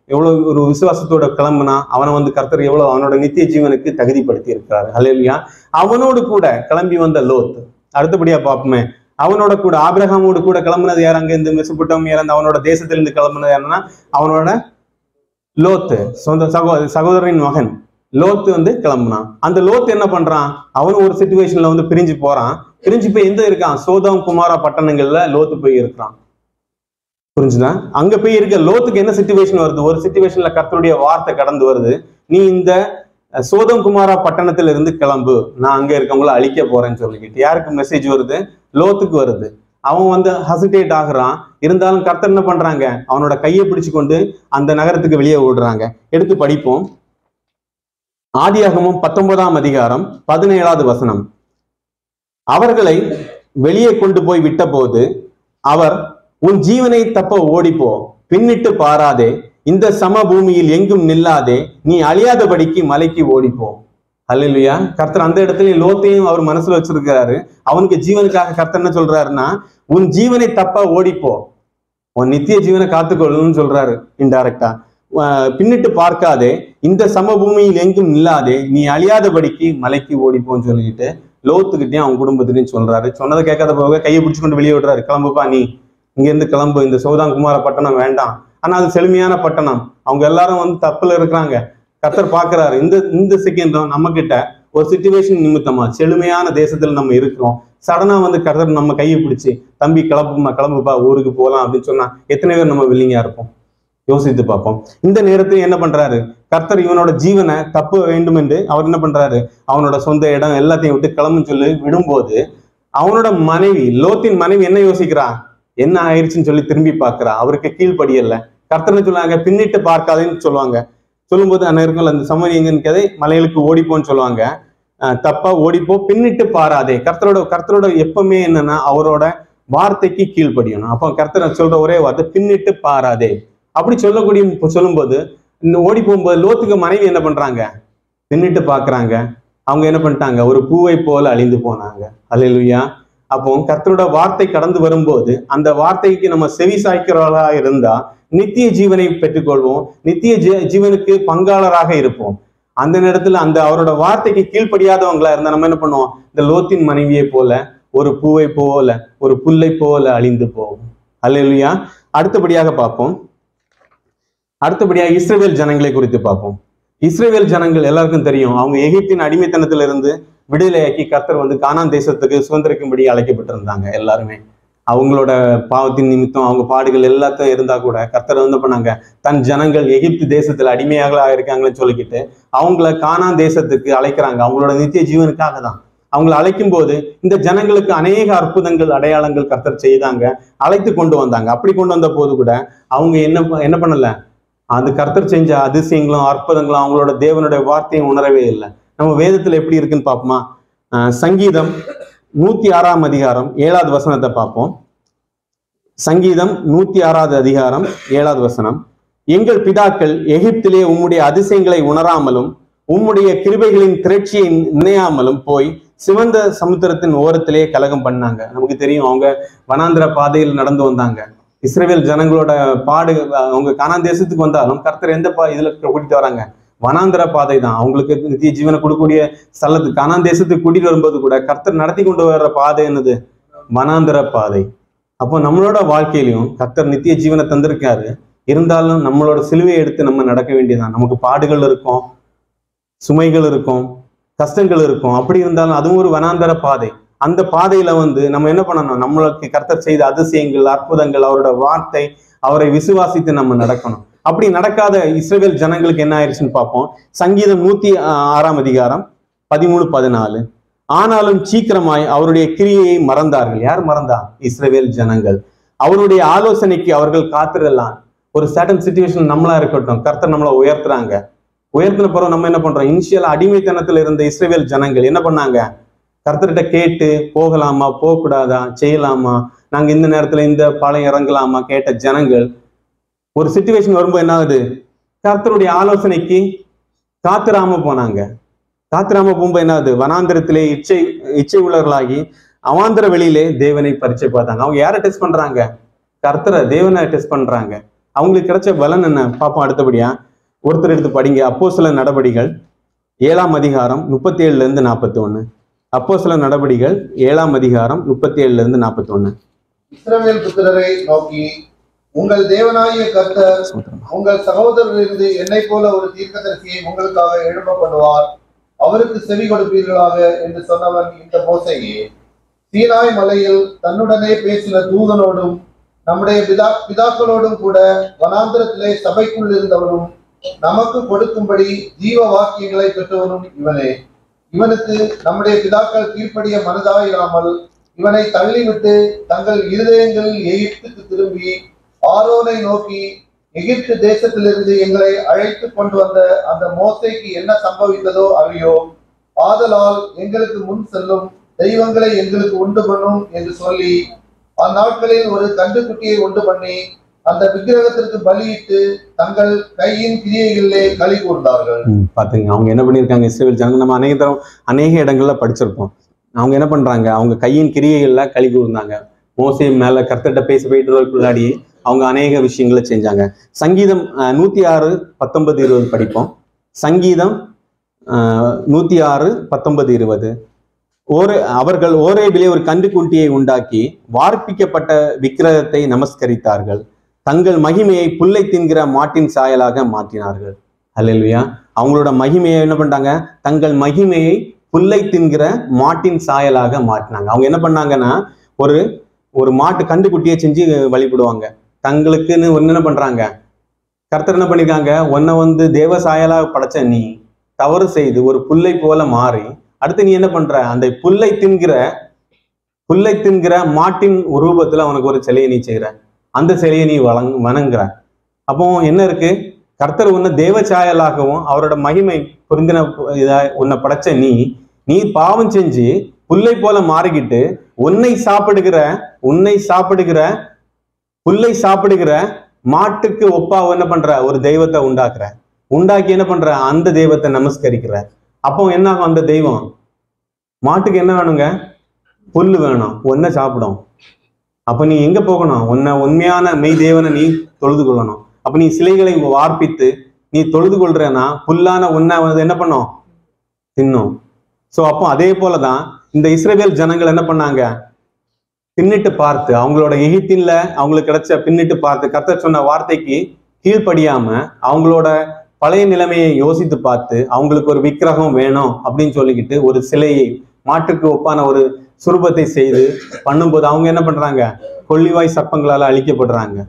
எவ்வளவு ஒரு விசுவாசத்தோட கிளம்புனா அவனை வந்து கர்த்தர் எவ்வளவு அவனோட நித்திய ஜீவனுக்கு தகுதிப்படுத்தி இருக்கிறாரு ஹalleluya அவனோடு கூட கிளம்பி வந்த லோத் அடுத்தபடியா பார்ப்போமே அவனோட கூட ஆபிரகாமோடு கூட கிளம்புனது யார் அங்க இந்த மெசபுட்டோமியா இருந்து அவனோட தேசத்திலிருந்து கிளம்புனது யாருன்னா அவனோட லோத்து சொந்த சகோ சகோதரனின் மகன் லோத்து வந்து கிளம்புனான் அந்த லோத்து என்ன பண்றான் அவனும் ஒரு சுச்சுவேஷன்ல வந்து பிரிஞ்சு போறான் பிரிஞ்சு போய் எந்த இருக்கான் சோதம் குமாரா பட்டணங்கள்ல லோத்து போய் இருக்கிறான் புரிஞ்சுதா அங்க போய் இருக்க லோத்துக்கு என்ன சுச்சுவேஷன் வருது ஒரு சுச்சுவேஷன்ல கர்த்தருடைய வார்த்தை கடந்து வருது நீ இந்த அஹ், சோதம் குமாரா பட்டணத்துல இருந்து கிளம்பு நான் அங்க இருக்கவங்கள அழிக்க போறேன்னு சொல்லிக்கிட்டு யாருக்கு மெசேஜ் வருது லோத்துக்கு வருது அவன் வந்து ஹசிடேட் ஆகுறான் இருந்தாலும் கர்த்தர் என்ன பண்றாங்க அவனோட கையை பிடிச்சு கொண்டு அந்த நகரத்துக்கு வெளியே விடுறாங்க எடுத்து படிப்போம் ஆதியாகமும் பத்தொன்பதாம் அதிகாரம் பதினேழாவது வசனம் அவர்களை வெளியே கொண்டு போய் விட்டபோது அவர் உன் ஜீவனை தப்ப ஓடிப்போ பின்னிட்டு பாராதே இந்த சமபூமியில் எங்கும் நில்லாதே நீ அழியாதபடிக்கு மலைக்கு ஓடிப்போ அல்லையா கர்த்தர் அந்த இடத்துல லோத்தையும் அவர் மனசுல வச்சிருக்கிறாரு அவனுக்கு ஜீவனுக்காக கர்த்தர் என்ன சொல்றாருன்னா உன் ஜீவனை தப்ப ஓடிப்போ உன் நித்திய ஜீவனை காத்துக்கொள்ளுன்னு சொல்றாரு இன்டைரக்டா பின்னிட்டு பார்க்காதே இந்த சமபூமியில் எங்கும் நில்லாதே நீ அழியாதபடிக்கு மலைக்கு ஓடிப்போன்னு சொல்லிட்டு லோத்துக்கிட்டயும் அவன் குடும்பத்திலையும் சொல்றாரு சொன்னதை கேட்காத போக கையை பிடிச்சு கொண்டு வெளியே விடுறாரு கிளம்புப்பா நீ இங்க இருந்து கிளம்பு இந்த சௌதாங்குமார பட்டணம் வேண்டாம் ஆனா அது செழுமையான பட்டணம் அவங்க எல்லாரும் வந்து தப்புல இருக்கிறாங்க கத்தர் பாக்குறாரு இந்த இந்த செகண்டும் நம்ம கிட்ட ஒரு சுச்சுவேஷன் நிமித்தமா செழுமையான தேசத்துல நம்ம இருக்கிறோம் சடனா வந்து கர்த்தர் நம்ம கையை பிடிச்சி தம்பி கிளம்புமா கிளம்புப்பா ஊருக்கு போகலாம் அப்படின்னு சொன்னா எத்தனை பேர் நம்ம வில்லிங்கா இருப்போம் யோசித்து பார்ப்போம் இந்த நேரத்தில் என்ன பண்றாரு கர்த்தர் இவனோட ஜீவனை தப்பு வேண்டும் என்று அவர் என்ன பண்றாரு அவனோட சொந்த இடம் எல்லாத்தையும் விட்டு கிளம்புன்னு சொல்லி விடும்போது அவனோட மனைவி லோத்தின் மனைவி என்ன யோசிக்கிறா என்ன ஆயிடுச்சுன்னு சொல்லி திரும்பி பார்க்கறா அவருக்கு கீழ்ப்படியல கர்த்தர்னு சொன்னாங்க பின்னிட்டு பார்க்காதேன்னு சொல்லுவாங்க சொல்லும்போது அந்த இருக்கும்ல அந்த சம்மதி எங்கன்னு கதை மலைகளுக்கு ஓடிப்போன்னு சொல்லுவாங்க அஹ் தப்பா ஓடிப்போ பின்னிட்டு பாராதே கர்த்தரோட கர்த்தரோட எப்பவுமே என்னன்னா அவரோட வார்த்தைக்கு கீழ்ப்படியணும் அப்போ கர்த்தர் சொல்ற ஒரே வார்த்தை பின்னிட்டு பாராதே அப்படி சொல்லக்கூடிய சொல்லும்போது இந்த ஓடி போகும்போது லோத்துக்கு மனைவி என்ன பண்றாங்க பின்னிட்டு பாக்குறாங்க அவங்க என்ன பண்ணிட்டாங்க ஒரு பூவை போல அழிந்து போனாங்க அல்லேலூயா அப்போ கர்த்தரோட வார்த்தை கடந்து வரும்போது அந்த வார்த்தைக்கு நம்ம செவி சாய்க்கிறவர்களா இருந்தா நித்திய ஜீவனை பெற்றுக்கொள்வோம் நித்திய ஜீ- ஜீவனுக்கு பங்காளராக இருப்போம் அந்த நேரத்துல அந்த அவரோட வார்த்தைக்கு கீழ்ப்படியாதவங்களா இருந்தா நம்ம என்ன பண்ணுவோம் இந்த லோத்தின் மனைவியை போல ஒரு பூவை போல ஒரு புல்லை போல அழிந்து போவோம் அல்லேலூயா அடுத்தபடியாக பார்ப்போம் அடுத்தபடியாக இஸ்ரவேல் ஜனங்களை குறித்து பார்ப்போம் இஸ்ரவேல் ஜனங்கள் எல்லாருக்கும் தெரியும் அவங்க எகிப்தின் அடிமைத்தனத்திலிருந்து விடுதலையாக்கி கர்த்தர் வந்து கானான் தேசத்துக்கு சுதந்திரிக்கும்படி அழைக்கப்பட்டிருந்தாங்க எல்லாருமே அவங்களோட பாவத்தின் நிமித்தம் அவங்க பாடுகள் எல்லாத்தையும் இருந்தா கூட கர்த்தர் வந்து பண்ணாங்க தன் ஜனங்கள் எகிப்து தேசத்துல அடிமையாக இருக்காங்கன்னு சொல்லிக்கிட்டு அவங்கள கானான் தேசத்துக்கு அழைக்கிறாங்க அவங்களோட நித்திய ஜீவனுக்காக தான் அவங்கள அழைக்கும் போது இந்த ஜனங்களுக்கு அநேக அற்புதங்கள் அடையாளங்கள் கர்த்தர் செய்தாங்க அழைத்து கொண்டு வந்தாங்க அப்படி கொண்டு வந்த போது கூட அவங்க என்ன ப- என்ன பண்ணல அது கர்த்தர் செஞ்ச அதிசயங்களும் அற்புதங்களும் அவங்களோட தேவனுடைய வார்த்தையும் உணரவே இல்லை நம்ம வேதத்துல எப்படி இருக்குன்னு பார்ப்போமா அஹ் சங்கீதம் நூத்தி ஆறாம் அதிகாரம் ஏழாவது வசனத்தை பார்ப்போம் சங்கீதம் நூத்தி ஆறாவது அதிகாரம் ஏழாவது வசனம் எங்கள் பிதாக்கள் எகிப்திலே உம்முடைய அதிசயங்களை உணராமலும் உம்முடைய கிருபைகளின் திரட்சியை நினையாமலும் போய் சிவந்த சமுத்திரத்தின் ஓரத்திலே கலகம் பண்ணாங்க நமக்கு தெரியும் அவங்க வனாந்திர பாதையில் நடந்து வந்தாங்க இஸ்ரேல் ஜனங்களோட பாடு அவங்க கானான் தேசத்துக்கு வந்தாலும் கர்த்தர் எந்த பா இதுல கூட்டிட்டு வராங்க வனாந்திர பாதை தான் அவங்களுக்கு நித்திய ஜீவனை கொடுக்கக்கூடிய ஸ்தலத்துக்கு கானான் தேசத்துக்கு கூட்டிட்டு வரும்போது கூட கர்த்தர் நடத்தி கொண்டு வர்ற பாதை என்னது வனாந்திர பாதை அப்போ நம்மளோட வாழ்க்கையிலையும் கர்த்தர் நித்திய ஜீவனை தந்திருக்காரு இருந்தாலும் நம்மளோட சிலுவையை எடுத்து நம்ம நடக்க வேண்டியதுதான் நமக்கு பாடுகள் இருக்கும் சுமைகள் இருக்கும் கஷ்டங்கள் இருக்கும் அப்படி இருந்தாலும் அதுவும் ஒரு வனாந்தர பாதை அந்த பாதையில வந்து நம்ம என்ன பண்ணணும் நம்மளுக்கு கர்த்தர் செய்த அதிசயங்கள் அற்புதங்கள் அவரோட வார்த்தை அவரை விசுவாசித்து நம்ம நடக்கணும் அப்படி நடக்காத இஸ்ரேல் ஜனங்களுக்கு என்ன ஆயிடுச்சுன்னு பார்ப்போம் சங்கீதம் நூத்தி ஆறாம் அதிகாரம் பதிமூணு பதினாலு ஆனாலும் சீக்கிரமாய் அவருடைய கிரியையை மறந்தார்கள் யார் மறந்தா இஸ்ரவேல் ஜனங்கள் அவருடைய ஆலோசனைக்கு அவர்கள் காத்திரலாம் ஒரு சடன் சுச்சுவேஷன் நம்மளா இருக்கட்டும் கர்த்தர் நம்மளை உயர்த்துறாங்க உயர்த்தின பிறகு நம்ம என்ன பண்றோம் இனிஷியல் அடிமைத்தனத்துல இருந்த இஸ்ரேல் ஜனங்கள் என்ன பண்ணாங்க கர்த்தர்கிட்ட கேட்டு போகலாமா போகக்கூடாதா செய்யலாமா நாங்க இந்த நேரத்துல இந்த பாளையம் இறங்கலாமா கேட்ட ஜனங்கள் ஒரு சுச்சுவேஷன் வரும்போது என்ன ஆகுது கர்த்தருடைய ஆலோசனைக்கு காத்திராம போனாங்க காத்திராம போகும்போது என்ன ஆகுது வனாந்திரத்திலே இச்சை இச்சை உள்ளவர்களாகி அவாந்திர வெளியிலே தேவனை பரிச்சை பார்த்தாங்க அவங்க யாரை டெஸ்ட் பண்றாங்க கர்த்தரை தேவனை டெஸ்ட் பண்றாங்க அவங்களுக்கு கிடைச்ச பலன் என்ன பார்ப்போம் அடுத்தபடியா ஒருத்தர் எடுத்து படிங்க அப்போ சில நடவடிகள் ஏழாம் அதிகாரம் முப்பத்தி ஏழுல இருந்து நாற்பத்தி ஒண்ணு அப்போ சில நடவடிகள் ஏழாம் அதிகாரம் முப்பத்தி ஏழுல இருந்து நாற்பத்தி ஒண்ணு இஸ்ரவேல் புத்திரரை நோக்கி உங்கள் தேவனாகிய கர்த்தர் உங்கள் சகோதரரிலிருந்து என்னை போல ஒரு தீர்க்கதரிசியை உங்களுக்காக எழுப்ப பண்ணுவார் அவருக்கு செவி கொடுப்பீர்களாக என்று சொன்னவன் இந்த மோசையே சீனாய் மலையில் தன்னுடனே பேசின தூதனோடும் நம்முடைய பிதா பிதாக்களோடும் கூட வனாந்திரத்திலே சபைக்குள் இருந்தவனும் நமக்கு கொடுக்கும்படி ஜீவ வாக்கியங்களை பெற்றவனும் இவனே இவனுக்கு நம்முடைய பிதாக்கள் கீழ்ப்படிய மனதாயிராமல் இவனை தள்ளிவிட்டு தங்கள் இருதயங்களில் எகிப்துக்கு திரும்பி ஆரோனை நோக்கி எகிப்து தேசத்திலிருந்து எங்களை அழைத்து கொண்டு வந்த அந்த மோசைக்கு என்ன சம்பவித்ததோ அறியோ ஆதலால் எங்களுக்கு முன் செல்லும் தெய்வங்களை எங்களுக்கு உண்டு பண்ணும் என்று சொல்லி அந்நாட்களில் ஒரு கண்டுக்குட்டியை உண்டு பண்ணி அந்த விக்கிரகத்திற்கு பலியிட்டு தங்கள் கையின் கிரியைகளிலே களி கூர்ந்தார்கள் ம், பாத்துங்க அவங்க என்ன பண்ணியிருக்காங்க இஸ்ரேல் ஜனங்க நம்ம அநேக தரம் அநேக இடங்கள்ல படிச்சிருப்போம் அவங்க என்ன பண்றாங்க அவங்க கையின் கிரியைகள்ல கழி கூர்ந்தாங்க மோசே மேல கர்த்தர்கிட்ட பேச போயிட்டு அவங்க அநேக விஷயங்களை செஞ்சாங்க சங்கீதம் அஹ், நூத்தி ஆறு பத்தொன்பது இருபது படிப்போம் சங்கீதம் அஹ், நூத்தி ஆறு பத்தொன்பது இருபது ஓரே அவர்கள் ஓரேபிலே ஒரு கன்றுக்குட்டியை உண்டாக்கி வார்ப்பிக்கப்பட்ட விக்கிரகத்தை நமஸ்கரித்தார்கள் தங்கள் மகிமையை புல்லை தின்கிற மாட்டின் சாயலாக மாற்றினார்கள் அல்லேலூயா அவங்களோட மகிமையை என்ன பண்ணிட்டாங்க தங்கள் மகிமையை புல்லை தின்கிற மாட்டின் சாயலாக மாற்றினாங்க அவங்க என்ன பண்ணாங்கன்னா ஒரு ஒரு மாட்டு கண்டுக்குட்டியை செஞ்சு வழிபடுவாங்க தங்களுக்குன்னு ஒன்று என்ன பண்றாங்க கர்த்தர் என்ன பண்ணிருக்காங்க உன்னை வந்து தேவ சாயலாக படைச்ச நீ தவறு செய்து ஒரு புல்லை போல மாறி அடுத்து நீ என்ன பண்ற அந்த புல்லை தின்கிற புல்லை தின்கிற மாட்டின் ரூபத்துல உனக்கு ஒரு சிலையை நீ செய்கிற அந்த சிலையை நீ வழங் வணங்குற அப்போ என்ன இருக்கு கர்த்தர் உன்னை தேவ சாயலாகவும் அவரோட மகிமை பொருந்தின இதா உன்னை படைச்ச நீ நீ பாவம் செஞ்சு புல்லை போல மாறிக்கிட்டு உன்னை சாப்பிடுகிற உன்னை சாப்பிடுகிற புல்லை சாப்பிடுகிற மாட்டுக்கு ஒப்பா என்ன பண்ற ஒரு தெய்வத்தை உண்டாக்குற உண்டாக்கி என்ன பண்ற அந்த தெய்வத்தை நமஸ்கரிக்கிற அப்போ என்ன ஆகும் அந்த தெய்வம் மாட்டுக்கு என்ன வேணுங்க புல்லு வேணும் ஒன்றை சாப்பிடும் அப்ப நீ எங்க போகணும் உன்னை உண்மையான மெய் தேவனை நீ தொழுது கொள்ளணும் அப்ப நீ சிலைகளை வார்ப்பித்து நீ தொழுது கொள்றேன்னா புல்லான உன்னை வந்து என்ன பண்ணும் தின்னும் சோ அப்போ அதே போலதான் இந்த இஸ்ரவேல் ஜனங்கள் என்ன பண்ணாங்க பின்னிட்டு பார்த்து அவங்களோட எகிப்தின்ல அவங்களுக்கு கிடைச்ச பின்னிட்டு பார்த்து கர்த்தர் சொன்ன வார்த்தைக்கு கீழ்ப்படியாம அவங்களோட பழைய நிலைமையை யோசித்து பார்த்து அவங்களுக்கு ஒரு விக்கிரகம் வேணும் அப்படின்னு சொல்லிக்கிட்டு ஒரு சிலையை மாட்டுக்கு ஒப்பான ஒரு சுரூபத்தை செய்து பண்ணும்போது அவங்க என்ன பண்றாங்க கொள்ளிவாய் சர்ப்பங்களால அழிக்கப்படுறாங்க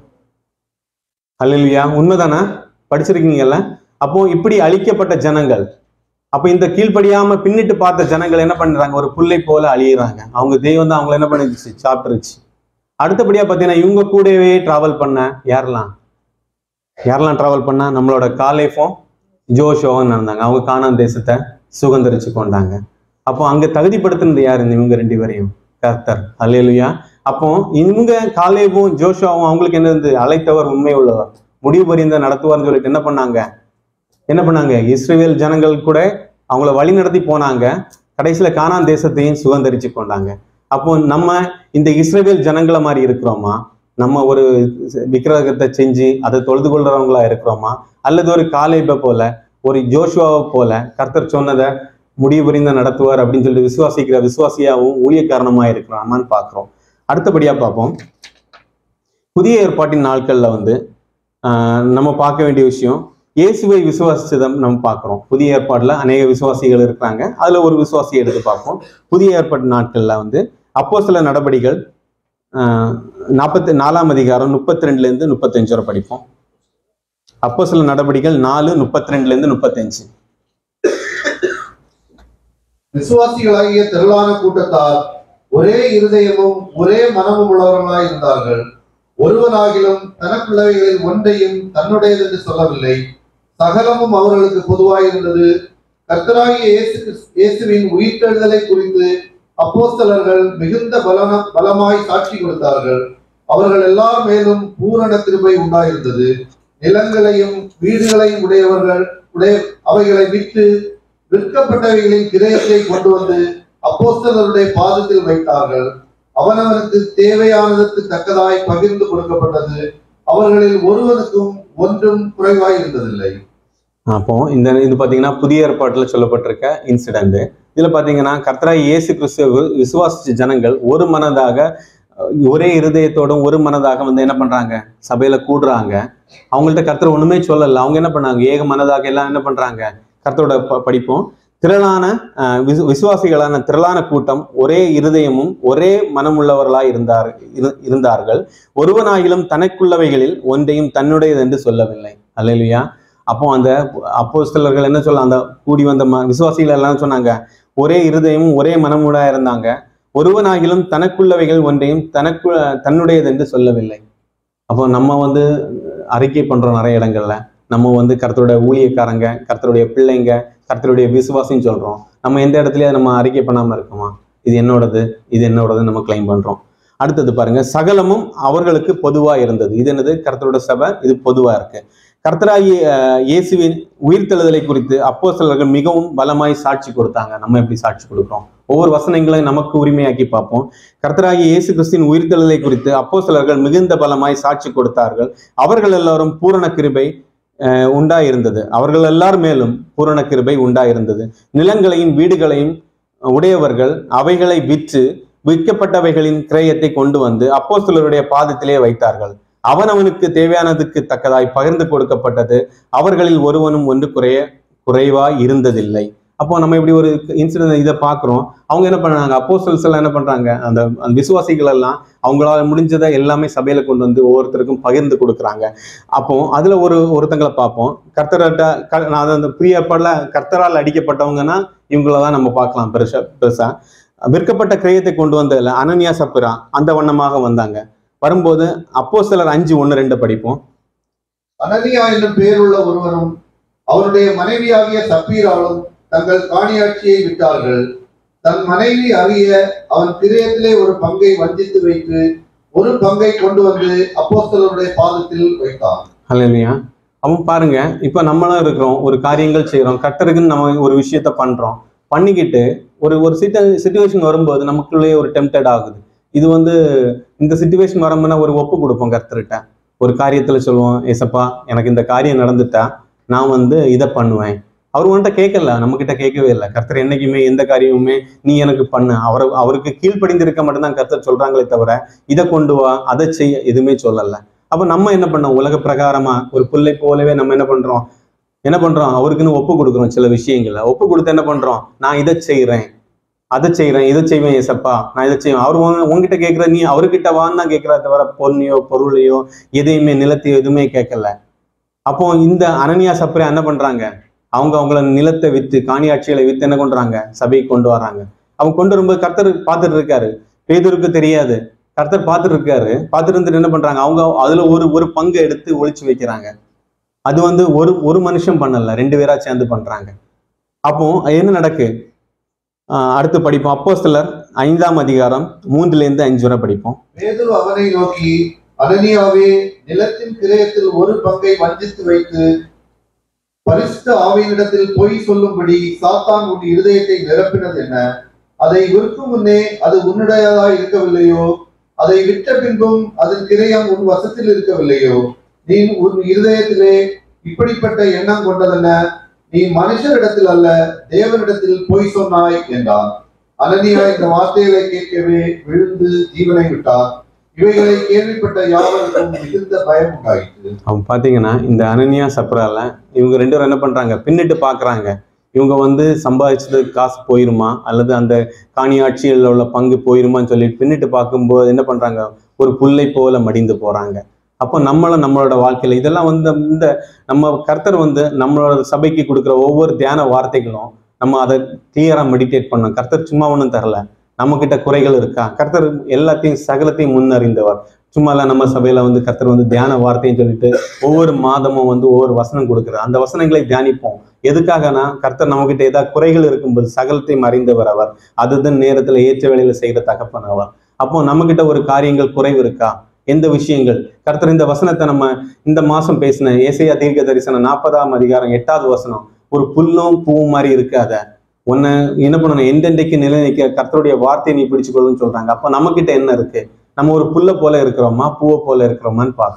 அல்லையா உண்மைதானே படிச்சிருக்கீங்கல்ல அப்போ இப்படி அழிக்கப்பட்ட ஜனங்கள் அப்ப இந்த கீழ்ப்படியாம பின்னிட்டு பார்த்த ஜனங்கள் என்ன பண்றாங்க ஒரு புல்லை போல அழியிறாங்க அவங்க தெய்வம் தான் அவங்கள என்ன பண்ணிடுச்சு சாப்பிட்டுருச்சு அடுத்தபடியா பார்த்தீங்கன்னா இவங்க கூடவே டிராவல் பண்ண யாரெல்லாம் யாரெல்லாம் டிராவல் பண்ணா நம்மளோட காலேஃபும் ஜோஷோவும் நடந்தாங்க அவங்க கானான் தேசத்தை சுதந்திரிச்சு கொண்டாங்க அப்போ அங்க தகுதிப்படுத்துனது யார் இந்த இவங்க ரெண்டு பேரையும் கர்த்தர் அல்லேலுயா அப்போ இவங்க காலேவும் ஜோஷுவாவும் அவங்களுக்கு என்ன இருந்து அழைத்தவர் உண்மை உள்ளவர் முடிவு பரிந்த நடத்துவார்னு சொல்லிட்டு என்ன பண்ணாங்க என்ன பண்ணாங்க இஸ்ரேல் ஜனங்கள் கூட அவங்கள வழி நடத்தி போனாங்க கடைசியில கானான் தேசத்தையும் சுதந்திரிச்சு கொண்டாங்க அப்போ நம்ம இந்த இஸ்ரேல் ஜனங்களை மாதிரி இருக்கிறோமா நம்ம ஒரு விக்கிரகத்தை செஞ்சு அதை தொழுது கொள்றவங்களா இருக்கிறோமா அல்லது ஒரு காலேபை போல ஒரு ஜோஷுவாவை போல கர்த்தர் சொன்னதை முடிவு புரிந்த நடத்துவார் அப்படின்னு சொல்லி விசுவாசிக்கிற விசுவாசியாவும் ஊழியக்காரணமா இருக்கிறாமான்னு பார்க்கிறோம் அடுத்தபடியா பார்ப்போம் புதிய ஏற்பாட்டின் நாட்கள்ல வந்து ஆஹ், நம்ம பார்க்க வேண்டிய விஷயம் இயேசுவை விசுவாசிச்சதம் நம்ம பார்க்கிறோம் புதிய ஏற்பாடுல அநேக விசுவாசிகள் இருக்கிறாங்க அதுல ஒரு விசுவாசியை எடுத்து பார்ப்போம் புதிய ஏற்பாட்டு நாட்கள்ல வந்து அப்போ சில நடபடிகள் நாற்பத்தி நாலாம் அதிகாரம் முப்பத்தி ரெண்டுல இருந்து முப்பத்தஞ்சு வரை படிப்போம் அப்போ சில நடபடிகள் நாலு முப்பத்தி ரெண்டுல இருந்து முப்பத்தஞ்சு விசுவாசிகளாகிய திரளான கூட்டத்தார் ஒரே இருதயமும் ஒரே மனமும் உள்ளவர்களாய் இருந்தார்கள் ஒருவனாகிலும் தனக்குள்ளவைகளில் ஒன்றையும் தன்னுடையது என்று சொல்லவில்லை சகலமும் அவர்களுக்கு பொதுவாயிருந்தது கர்த்தராகிய இயேசு கிறிஸ்- இயேசுவின் உயிர்த்தெழுதலை குறித்து அப்போஸ்தலர்கள் மிகுந்த பலன பலமாய் சாட்சி கொடுத்தார்கள் அவர்கள் எல்லார் மேலும் பூரண கிருபை உண்டாயிருந்தது நிலங்களையும் வீடுகளையும் உடையவர்கள் உடைய அவைகளை விற்று விற்கப்பட்டவைகளின் கிரயத்தை கொண்டு வந்து அப்போஸ்தலருடைய பாதத்தில் வைத்தார்கள் அவனவனுக்கு தேவையானதற்கு தக்கதாய் பகிர்ந்து கொடுக்கப்பட்டது அவர்களில் ஒருவனுக்கும் ஒன்றும் குறைவாய் இருந்ததில்லை அப்போ இந்த இது பாத்தீங்கன்னா புதிய ஏற்பாட்டுல சொல்லப்பட்டிருக்க இன்சிடென்ட் இதுல பாத்தீங்கன்னா கர்த்தராய் இயேசு கிறிஸ்துவ விசுவாசிச்ச ஜனங்கள் ஒரு மனதாக அஹ், ஒரே இருதயத்தோடும் ஒரு மனதாக வந்து என்ன பண்றாங்க சபையில கூடுறாங்க அவங்கள்ட்ட கர்த்தர் ஒண்ணுமே சொல்லல அவங்க என்ன பண்ணாங்க ஏக மனதாக எல்லாம் என்ன பண்றாங்க கர்த்தரோட ப- படிப்போம் திரளான அஹ், விசு- விசுவாசிகளான திரளான கூட்டம் ஒரே இருதயமும் ஒரே மனமுள்ளவர்களாய் இருந்தார் இரு- இருந்தார்கள் ஒருவனாயிலும் தனக்குள்ளவைகளில் ஒன்றையும் தன்னுடையது என்று சொல்லவில்லை அல்லையா அப்போ அந்த அப்போஸ்தலர்கள் என்ன சொல்ல அந்த கூடி வந்த ம- விசுவாசிகள் எல்லாம் சொன்னாங்க ஒரே இருதயமும் ஒரே மனமுடா இருந்தாங்க ஒருவனாகிலும் தனக்குள்ளவைகள் ஒன்றையும் தனக்கு தன்னுடையது என்று சொல்லவில்லை அப்போ நம்ம வந்து அறிக்கை பண்றோம் நிறைய இடங்கள்ல நம்ம வந்து கர்த்தருடைய ஊழியக்காரங்க கர்த்தருடைய பிள்ளைங்க கர்த்தருடைய விசுவாசின்னு சொல்றோம் நம்ம எந்த இடத்துலயும் நம்ம அறிக்கை பண்ணாம இருக்கோமா இது என்னோடது இது என்னோடது நம்ம கிளைம் பண்றோம் அடுத்தது பாருங்க சகலமும் அவர்களுக்கு பொதுவா இருந்தது இது என்னது கர்த்தரோட சபை இது பொதுவா இருக்கு கர்த்தராகி அஹ், இயேசுவின் உயிர்த்தெழுதலை குறித்து அப்போஸ்தலர்கள் மிகவும் பலமாய் சாட்சி கொடுத்தாங்க நம்ம எப்படி சாட்சி கொடுக்கிறோம் ஒவ்வொரு வசனங்களையும் நமக்கு உரிமையாக்கி பார்ப்போம் கர்த்தராகி இயேசு கிறிஸ்துவின் உயிர்த்தெழுதலை குறித்து அப்போஸ்தலர்கள் மிகுந்த பலமாய் சாட்சி கொடுத்தார்கள் அவர்கள் எல்லாரும் பூரண கிருபை அஹ், உண்டாயிருந்தது அவர்கள் எல்லார் மேலும் பூரண கிருபை உண்டாயிருந்தது நிலங்களையும் வீடுகளையும் உடையவர்கள் அவைகளை விற்று விற்கப்பட்டவைகளின் கிரயத்தை கொண்டு வந்து அப்போஸ்தலருடைய பாதத்திலே வைத்தார்கள் அவனவனுக்கு தேவையானதுக்கு தக்கதாய் பகிர்ந்து கொடுக்கப்பட்டது அவர்களில் ஒருவனும் ஒன்று குறைய குறைவாய் இருந்ததில்லை அப்போ நம்ம இப்படி ஒரு இன்சிடென்ட் இதை பார்க்குறோம் அவங்க என்ன பண்ணாங்க அப்போஸ்தலர்ஸ் எல்லாம் என்ன பண்றாங்க அந்த அந்த விசுவாசிகள் எல்லாம் அவங்களால முடிஞ்சதை எல்லாமே சபையில கொண்டு வந்து ஒவ்வொருத்தருக்கும் பகிர்ந்து கொடுக்குறாங்க அப்போ அதுல ஒரு ஒருத்தங்களை பார்ப்போம் கர்த்தர்கிட்ட க- நான் அந்த பிரிய ஏற்பாடுல கர்த்தரால் அடிக்கப்பட்டவங்கன்னா இவங்கள தான் நம்ம பார்க்கலாம் பெருசா பெருசா விற்கப்பட்ட கிரயத்தை கொண்டு வந்ததுல அனன்யா சப்பிரா அந்த வண்ணமாக வந்தாங்க வரும்போது அப்போ சிலர் அஞ்சு ஒன்று ரெண்டு படிப்போம் அனனியா என்னும் பேருள்ள ஒருவனும் அவருடைய மனைவியாகிய சப்பீராலும் தங்கள் காணியாட்சியை விட்டார்கள் தன் மனைவி அறிய அவன் கிரயத்திலே ஒரு பங்கை வஞ்சித்து வைத்து ஒரு பங்கை கொண்டு வந்து அப்போஸ்தலருடைய பாதத்தில் வைத்தான் இல்லையா அவன் பாருங்க இப்ப நம்மளும் இருக்கிறோம் ஒரு காரியங்கள் செய்றோம் கர்த்தருக்குன்னு நம்ம ஒரு விஷயத்த பண்றோம் பண்ணிக்கிட்டு ஒரு ஒரு சிட்ட சுச்சுவேஷன் வரும்போது நமக்குள்ளேயே ஒரு டெம்டட் ஆகுது இது வந்து இந்த சுச்சுவேஷன் வரும்போது ஒரு ஒப்பு கொடுப்போம் கர்த்தர்கிட்ட ஒரு காரியத்துல சொல்லுவோம் ஏசப்பா எனக்கு இந்த காரியம் நடந்துட்டா நான் வந்து இதை பண்ணுவேன் அவர் உன்கிட்ட கேட்கல நம்ம கிட்ட கேட்கவே இல்லை கர்த்தர் என்னைக்குமே எந்த காரியமுமே நீ எனக்கு பண்ணு அவர் அவருக்கு கீழ்ப்படிந்து இருக்க மட்டும்தான் கர்த்தர் சொல்றாங்களே தவிர இதை கொண்டு வா அதை செய்ய எதுவுமே சொல்லல அப்ப நம்ம என்ன பண்ணோம் உலக பிரகாரமா ஒரு பிள்ளை போலவே நம்ம என்ன பண்றோம் என்ன பண்றோம் அவருக்குன்னு ஒப்பு கொடுக்குறோம் சில விஷயங்களை ஒப்பு கொடுத்து என்ன பண்றோம் நான் இதை செய்றேன் அதை செய்றேன் இதை செய்வேன் ஏசப்பா நான் இதை செய்வேன் அவர் உங்க- உங்ககிட்ட கேட்கிற நீ அவர்கிட்ட வான்னு தான் கேட்கிறா தவிர பொன்னையோ பொருளையோ எதையுமே நிலத்தையோ எதுவுமே கேட்கல அப்போ இந்த அனனியா சப்ரே என்ன பண்றாங்க அவங்க அவங்கள நிலத்தை வித்து காணியாட்சிகளை வித்து என்ன பண்றாங்க சபைக்கு கொண்டு வராங்க அவங்க கொண்டு வரும்போது கர்த்தர் பார்த்துட்டு இருக்காரு பேதருக்கு தெரியாது கர்த்தர் பார்த்துட்டு இருக்காரு பார்த்துட்டு இருந்துட்டு என்ன பண்றாங்க அவங்க அதுல ஒரு ஒரு பங்கு எடுத்து ஒளிச்சு வைக்கிறாங்க அது வந்து ஒரு ஒரு மனுஷன் பண்ணல ரெண்டு பேரா சேர்ந்து பண்றாங்க அப்போ என்ன நடக்கு ஆஹ் அடுத்து படிப்போம் அப்போ சிலர் ஐந்தாம் அதிகாரம் மூன்றுல இருந்து அஞ்சு வரை படிப்போம் பேதுரு அவனை நோக்கி அனனியாவே நிலத்தின் கிரயத்தில் ஒரு பங்கை வஞ்சித்து வைத்து பரிசுத்த ஆவியினிடத்தில் பொய் சொல்லும்படி சாத்தான் உன் இருதயத்தை நிரப்பினது என்ன அதை விற்கும் முன்னே அது உன்னுடையதாய் இருக்கவில்லையோ அதை விட்ட பின்பும் அதன் கிரயம் உன் வசத்தில் இருக்கவில்லையோ நீ உன் இருதயத்திலே இப்படிப்பட்ட எண்ணம் கொண்டதென்ன நீ மனுஷரிடத்தில் அல்ல தேவனிடத்தில் பொய் சொன்னாய் என்றான் அனனியா இந்த வார்த்தைகளை கேட்கவே விழுந்து ஜீவனை விட்டான் இவைகளை கேள்விப்பட்ட யாவருக்கும் மிகுந்த பயம் உண்டாயிற்று அவன் பாத்தீங்கன்னா இந்த அனன்யா சப்ரால இவங்க ரெண்டு பேரும் என்ன பண்றாங்க பின்னிட்டு பாக்குறாங்க இவங்க வந்து சம்பாதிச்சது காசு போயிருமா அல்லது அந்த காணியாட்சியில் உள்ள பங்கு போயிருமான்னு சொல்லி பின்னிட்டு பார்க்கும்போது என்ன பண்றாங்க ஒரு புல்லை போல மடிந்து போறாங்க அப்போ நம்மளும் நம்மளோட வாழ்க்கையில இதெல்லாம் வந்து இந்த நம்ம கர்த்தர் வந்து நம்மளோட சபைக்கு கொடுக்குற ஒவ்வொரு தியான வார்த்தைகளும் நம்ம அதை கிளியரா மெடிடேட் பண்ணோம் கர்த்தர் சும்மா ஒன்றும் தரல நம்ம கிட்ட குறைகள் இருக்கா கர்த்தர் எல்லாத்தையும் சகலத்தையும் முன்னறிந்தவர் சும்மா இல்ல நம்ம சபையில வந்து கர்த்தர் வந்து தியான வார்த்தைன்னு சொல்லிட்டு ஒவ்வொரு மாதமும் வந்து ஒவ்வொரு வசனம் கொடுக்குறார் அந்த வசனங்களை தியானிப்போம் எதுக்காகனா கர்த்தர் நம்ம கிட்ட ஏதாவது குறைகள் இருக்கும்போது சகலத்தையும் அறிந்தவர் அவர் அதுதான் நேரத்துல ஏற்ற வேலையில செய்கிற தகப்பன் அவர் அப்போ நம்ம கிட்ட ஒரு காரியங்கள் குறைவு இருக்கா எந்த விஷயங்கள் கர்த்தர் இந்த வசனத்தை நம்ம இந்த மாசம் பேசின ஏசையா தீர்க்க தரிசனம் நாற்பதாம் அதிகாரம் எட்டாவது வசனம் ஒரு புல்லும் பூவும் மாதிரி இருக்காத உன்னை என்ன பண்ணணும் எந்தெண்டைக்கு நிலை நிற்க கர்த்தருடைய வார்த்தையை நீ பிடிச்சுக்கொள்ளுன்னு சொல்றாங்க அப்ப நம்ம கிட்ட என்ன இருக்கு நம்ம ஒரு புல்லை போல இருக்கிறோமா பூவை போல இருக்கிறோமான்னு பார்க்கணும்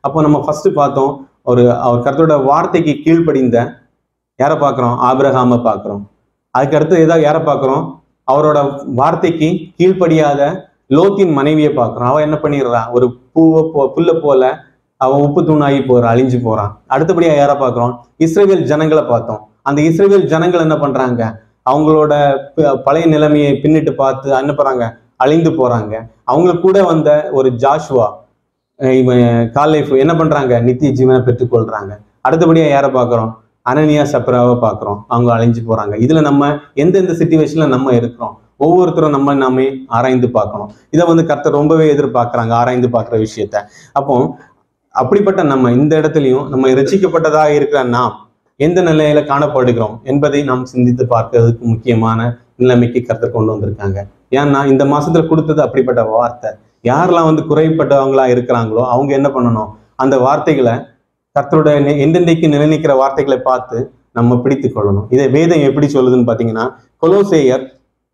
அப்போ நம்ம ஃபர்ஸ்ட் பார்த்தோம் ஒரு அவர் கர்த்தரோட வார்த்தைக்கு கீழ்ப்படிந்த யாரை பார்க்குறோம் ஆபிரகாமை பார்க்குறோம் அதுக்கு அடுத்து ஏதாவது யாரை பார்க்குறோம் அவரோட வார்த்தைக்கு கீழ்ப்படியாத லோத்தின் மனைவியை பார்க்குறோம் அவ என்ன பண்ணிடுறா ஒரு பூவை போ புல்லை போல அவ உப்பு தூணாகி போறா அழிஞ்சு போறான் அடுத்தபடியா யாரை பார்க்குறோம் இஸ்ரேவேல் ஜனங்களை பார்த்தோம் அந்த இஸ்ரேவேல் ஜனங்கள் என்ன பண்றாங்க அவங்களோட ப- பழைய நிலைமையை பின்னிட்டு பார்த்து என்ன பண்றாங்க அழிந்து போறாங்க அவங்களுக்கு கூட வந்த ஒரு ஜாஷுவா அஹ் இவன் காலைஃப் என்ன பண்றாங்க நித்திய ஜீவனை பெற்றுக்கொள்றாங்க அடுத்தபடியா யாரை பார்க்குறோம் அனனியா சப்ராவை பார்க்குறோம் அவங்க அழிஞ்சு போறாங்க இதுல நம்ம எந்தெந்த சுச்சுவேஷன்ல நம்ம இருக்கிறோம் ஒவ்வொருத்தரும் நம்ம நாமே ஆராய்ந்து பார்க்கணும் இதை வந்து கர்த்தர் ரொம்பவே எதிர்பார்க்கறாங்க ஆராய்ந்து பார்க்குற விஷயத்த அப்போ அப்படிப்பட்ட நம்ம இந்த இடத்துலையும் நம்ம ரசிக்கப்பட்டதாக இருக்கிற நாம் எந்த நிலையில காணப்படுகிறோம் என்பதை நாம் சிந்தித்து பார்க்கிறதுக்கு முக்கியமான நிலைமைக்கு கர்த்தர் கொண்டு வந்திருக்காங்க ஏன்னா இந்த மாசத்துல கொடுத்தது அப்படிப்பட்ட வார்த்தை யாரெல்லாம் வந்து குறைப்பட்டவங்களா இருக்கிறாங்களோ அவங்க என்ன பண்ணணும் அந்த வார்த்தைகளை கர்த்தரோட நெ- எந்தெந்தைக்கு நிலைநிற்கிற வார்த்தைகளை பார்த்து நம்ம பிடித்து கொள்ளணும் இதை வேதம் எப்படி சொல்லுதுன்னு பார்த்தீங்கன்னா கொலோசேயர்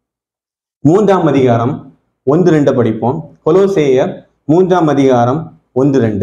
மூன்றாம் அதிகாரம் ஒன்று ரெண்டு படிப்போம் கொலோசேயர் மூன்றாம் அதிகாரம் ஒன்று ரெண்டு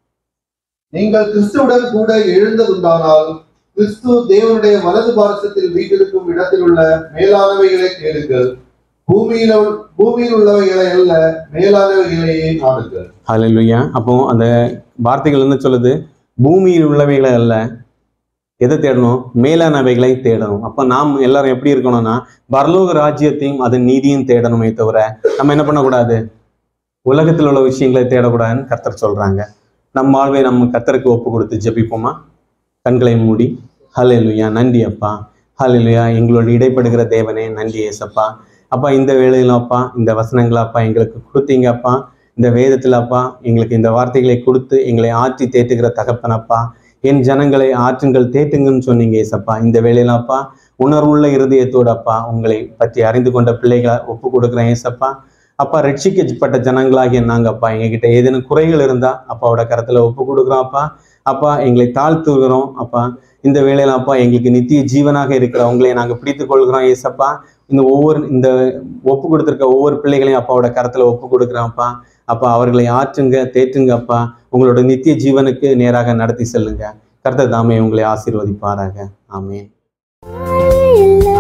நீங்கள் கிறிஸ்துவுடன் கூட எழுந்ததுண்டானால் கிறிஸ்து தேவனுடைய வலது பாரசத்தில் வீட்டிற்கும் இடத்தில் உள்ள மேலானவைகளை தேடுங்கள் பூமியில பூமியில் உள்ளவைகளை அல்ல மேலானவைகளையே நாடுங்கள் ஹalleluya அப்போ அந்த வார்த்தைகள் என்ன சொல்லுது பூமியில் உள்ளவைகளை அல்ல எதை தேடணும் மேலானவைகளை தேடணும் அப்போ நாம் எல்லாரும் எப்படி இருக்கணும்னா பரலோக ராஜ்யத்தையும் அதன் நீதியும் தேடணுமே தவிர நம்ம என்ன பண்ணக்கூடாது உலகத்தில் உள்ள விஷயங்களை தேடக்கூடாதுன்னு கர்த்தர் சொல்றாங்க நம்ம வாழ்வை நம்ம கர்த்தருக்கு ஒப்பு கொடுத்து ஜெபிப்போமா கண்களை மூடி ஹalleluya நன்றி அப்பா ஹalleluya எங்களோட இடைப்படுகிற தேவனே நன்றி ஏசப்பா அப்பா இந்த வேளையில அப்பா இந்த வசனங்களை அப்பா எங்களுக்கு கொடுத்தீங்க அப்பா இந்த வேதத்தில் அப்பா எங்களுக்கு இந்த வார்த்தைகளை கொடுத்து எங்களை ஆற்றி தேற்றுகிற தகப்பனப்பா என் ஜனங்களை ஆற்றுங்கள் தேட்டுங்கன்னு சொன்னீங்க ஏசப்பா இந்த வேளையில அப்பா உணர்வுள்ள இருதயத்தோடு அப்பா உங்களை பற்றி அறிந்து கொண்ட பிள்ளைகளை ஒப்பு கொடுக்குறேன் ஏசப்பா அப்பா ரட்சிக்கப்பட்ட ஜனங்களாகிய நாங்க அப்பா எங்ககிட்ட ஏதேனும் குறைகள் இருந்தா அப்பாவோட கரத்துல ஒப்பு கொடுக்குறோம் அப்பா அப்பா எங்களை தாழ்த்துகிறோம் அப்பா இந்த வேளையில அப்பா எங்களுக்கு நித்திய ஜீவனாக இருக்கிற உங்களை நாங்க பிடித்துக் கொள்கிறோம் ஏசப்பா இந்த ஒவ்வொரு இந்த ஒப்பு கொடுத்துருக்க ஒவ்வொரு பிள்ளைகளையும் அப்பாவோட கரத்துல ஒப்பு கொடுக்குறோம் அப்பா அப்பா அவர்களை ஆற்றுங்க தேற்றுங்க அப்பா உங்களோட நித்திய ஜீவனுக்கு நேராக நடத்தி செல்லுங்க கர்த்தர் தாமே உங்களை ஆசீர்வதிப்பாராக ஆமென் இல்லை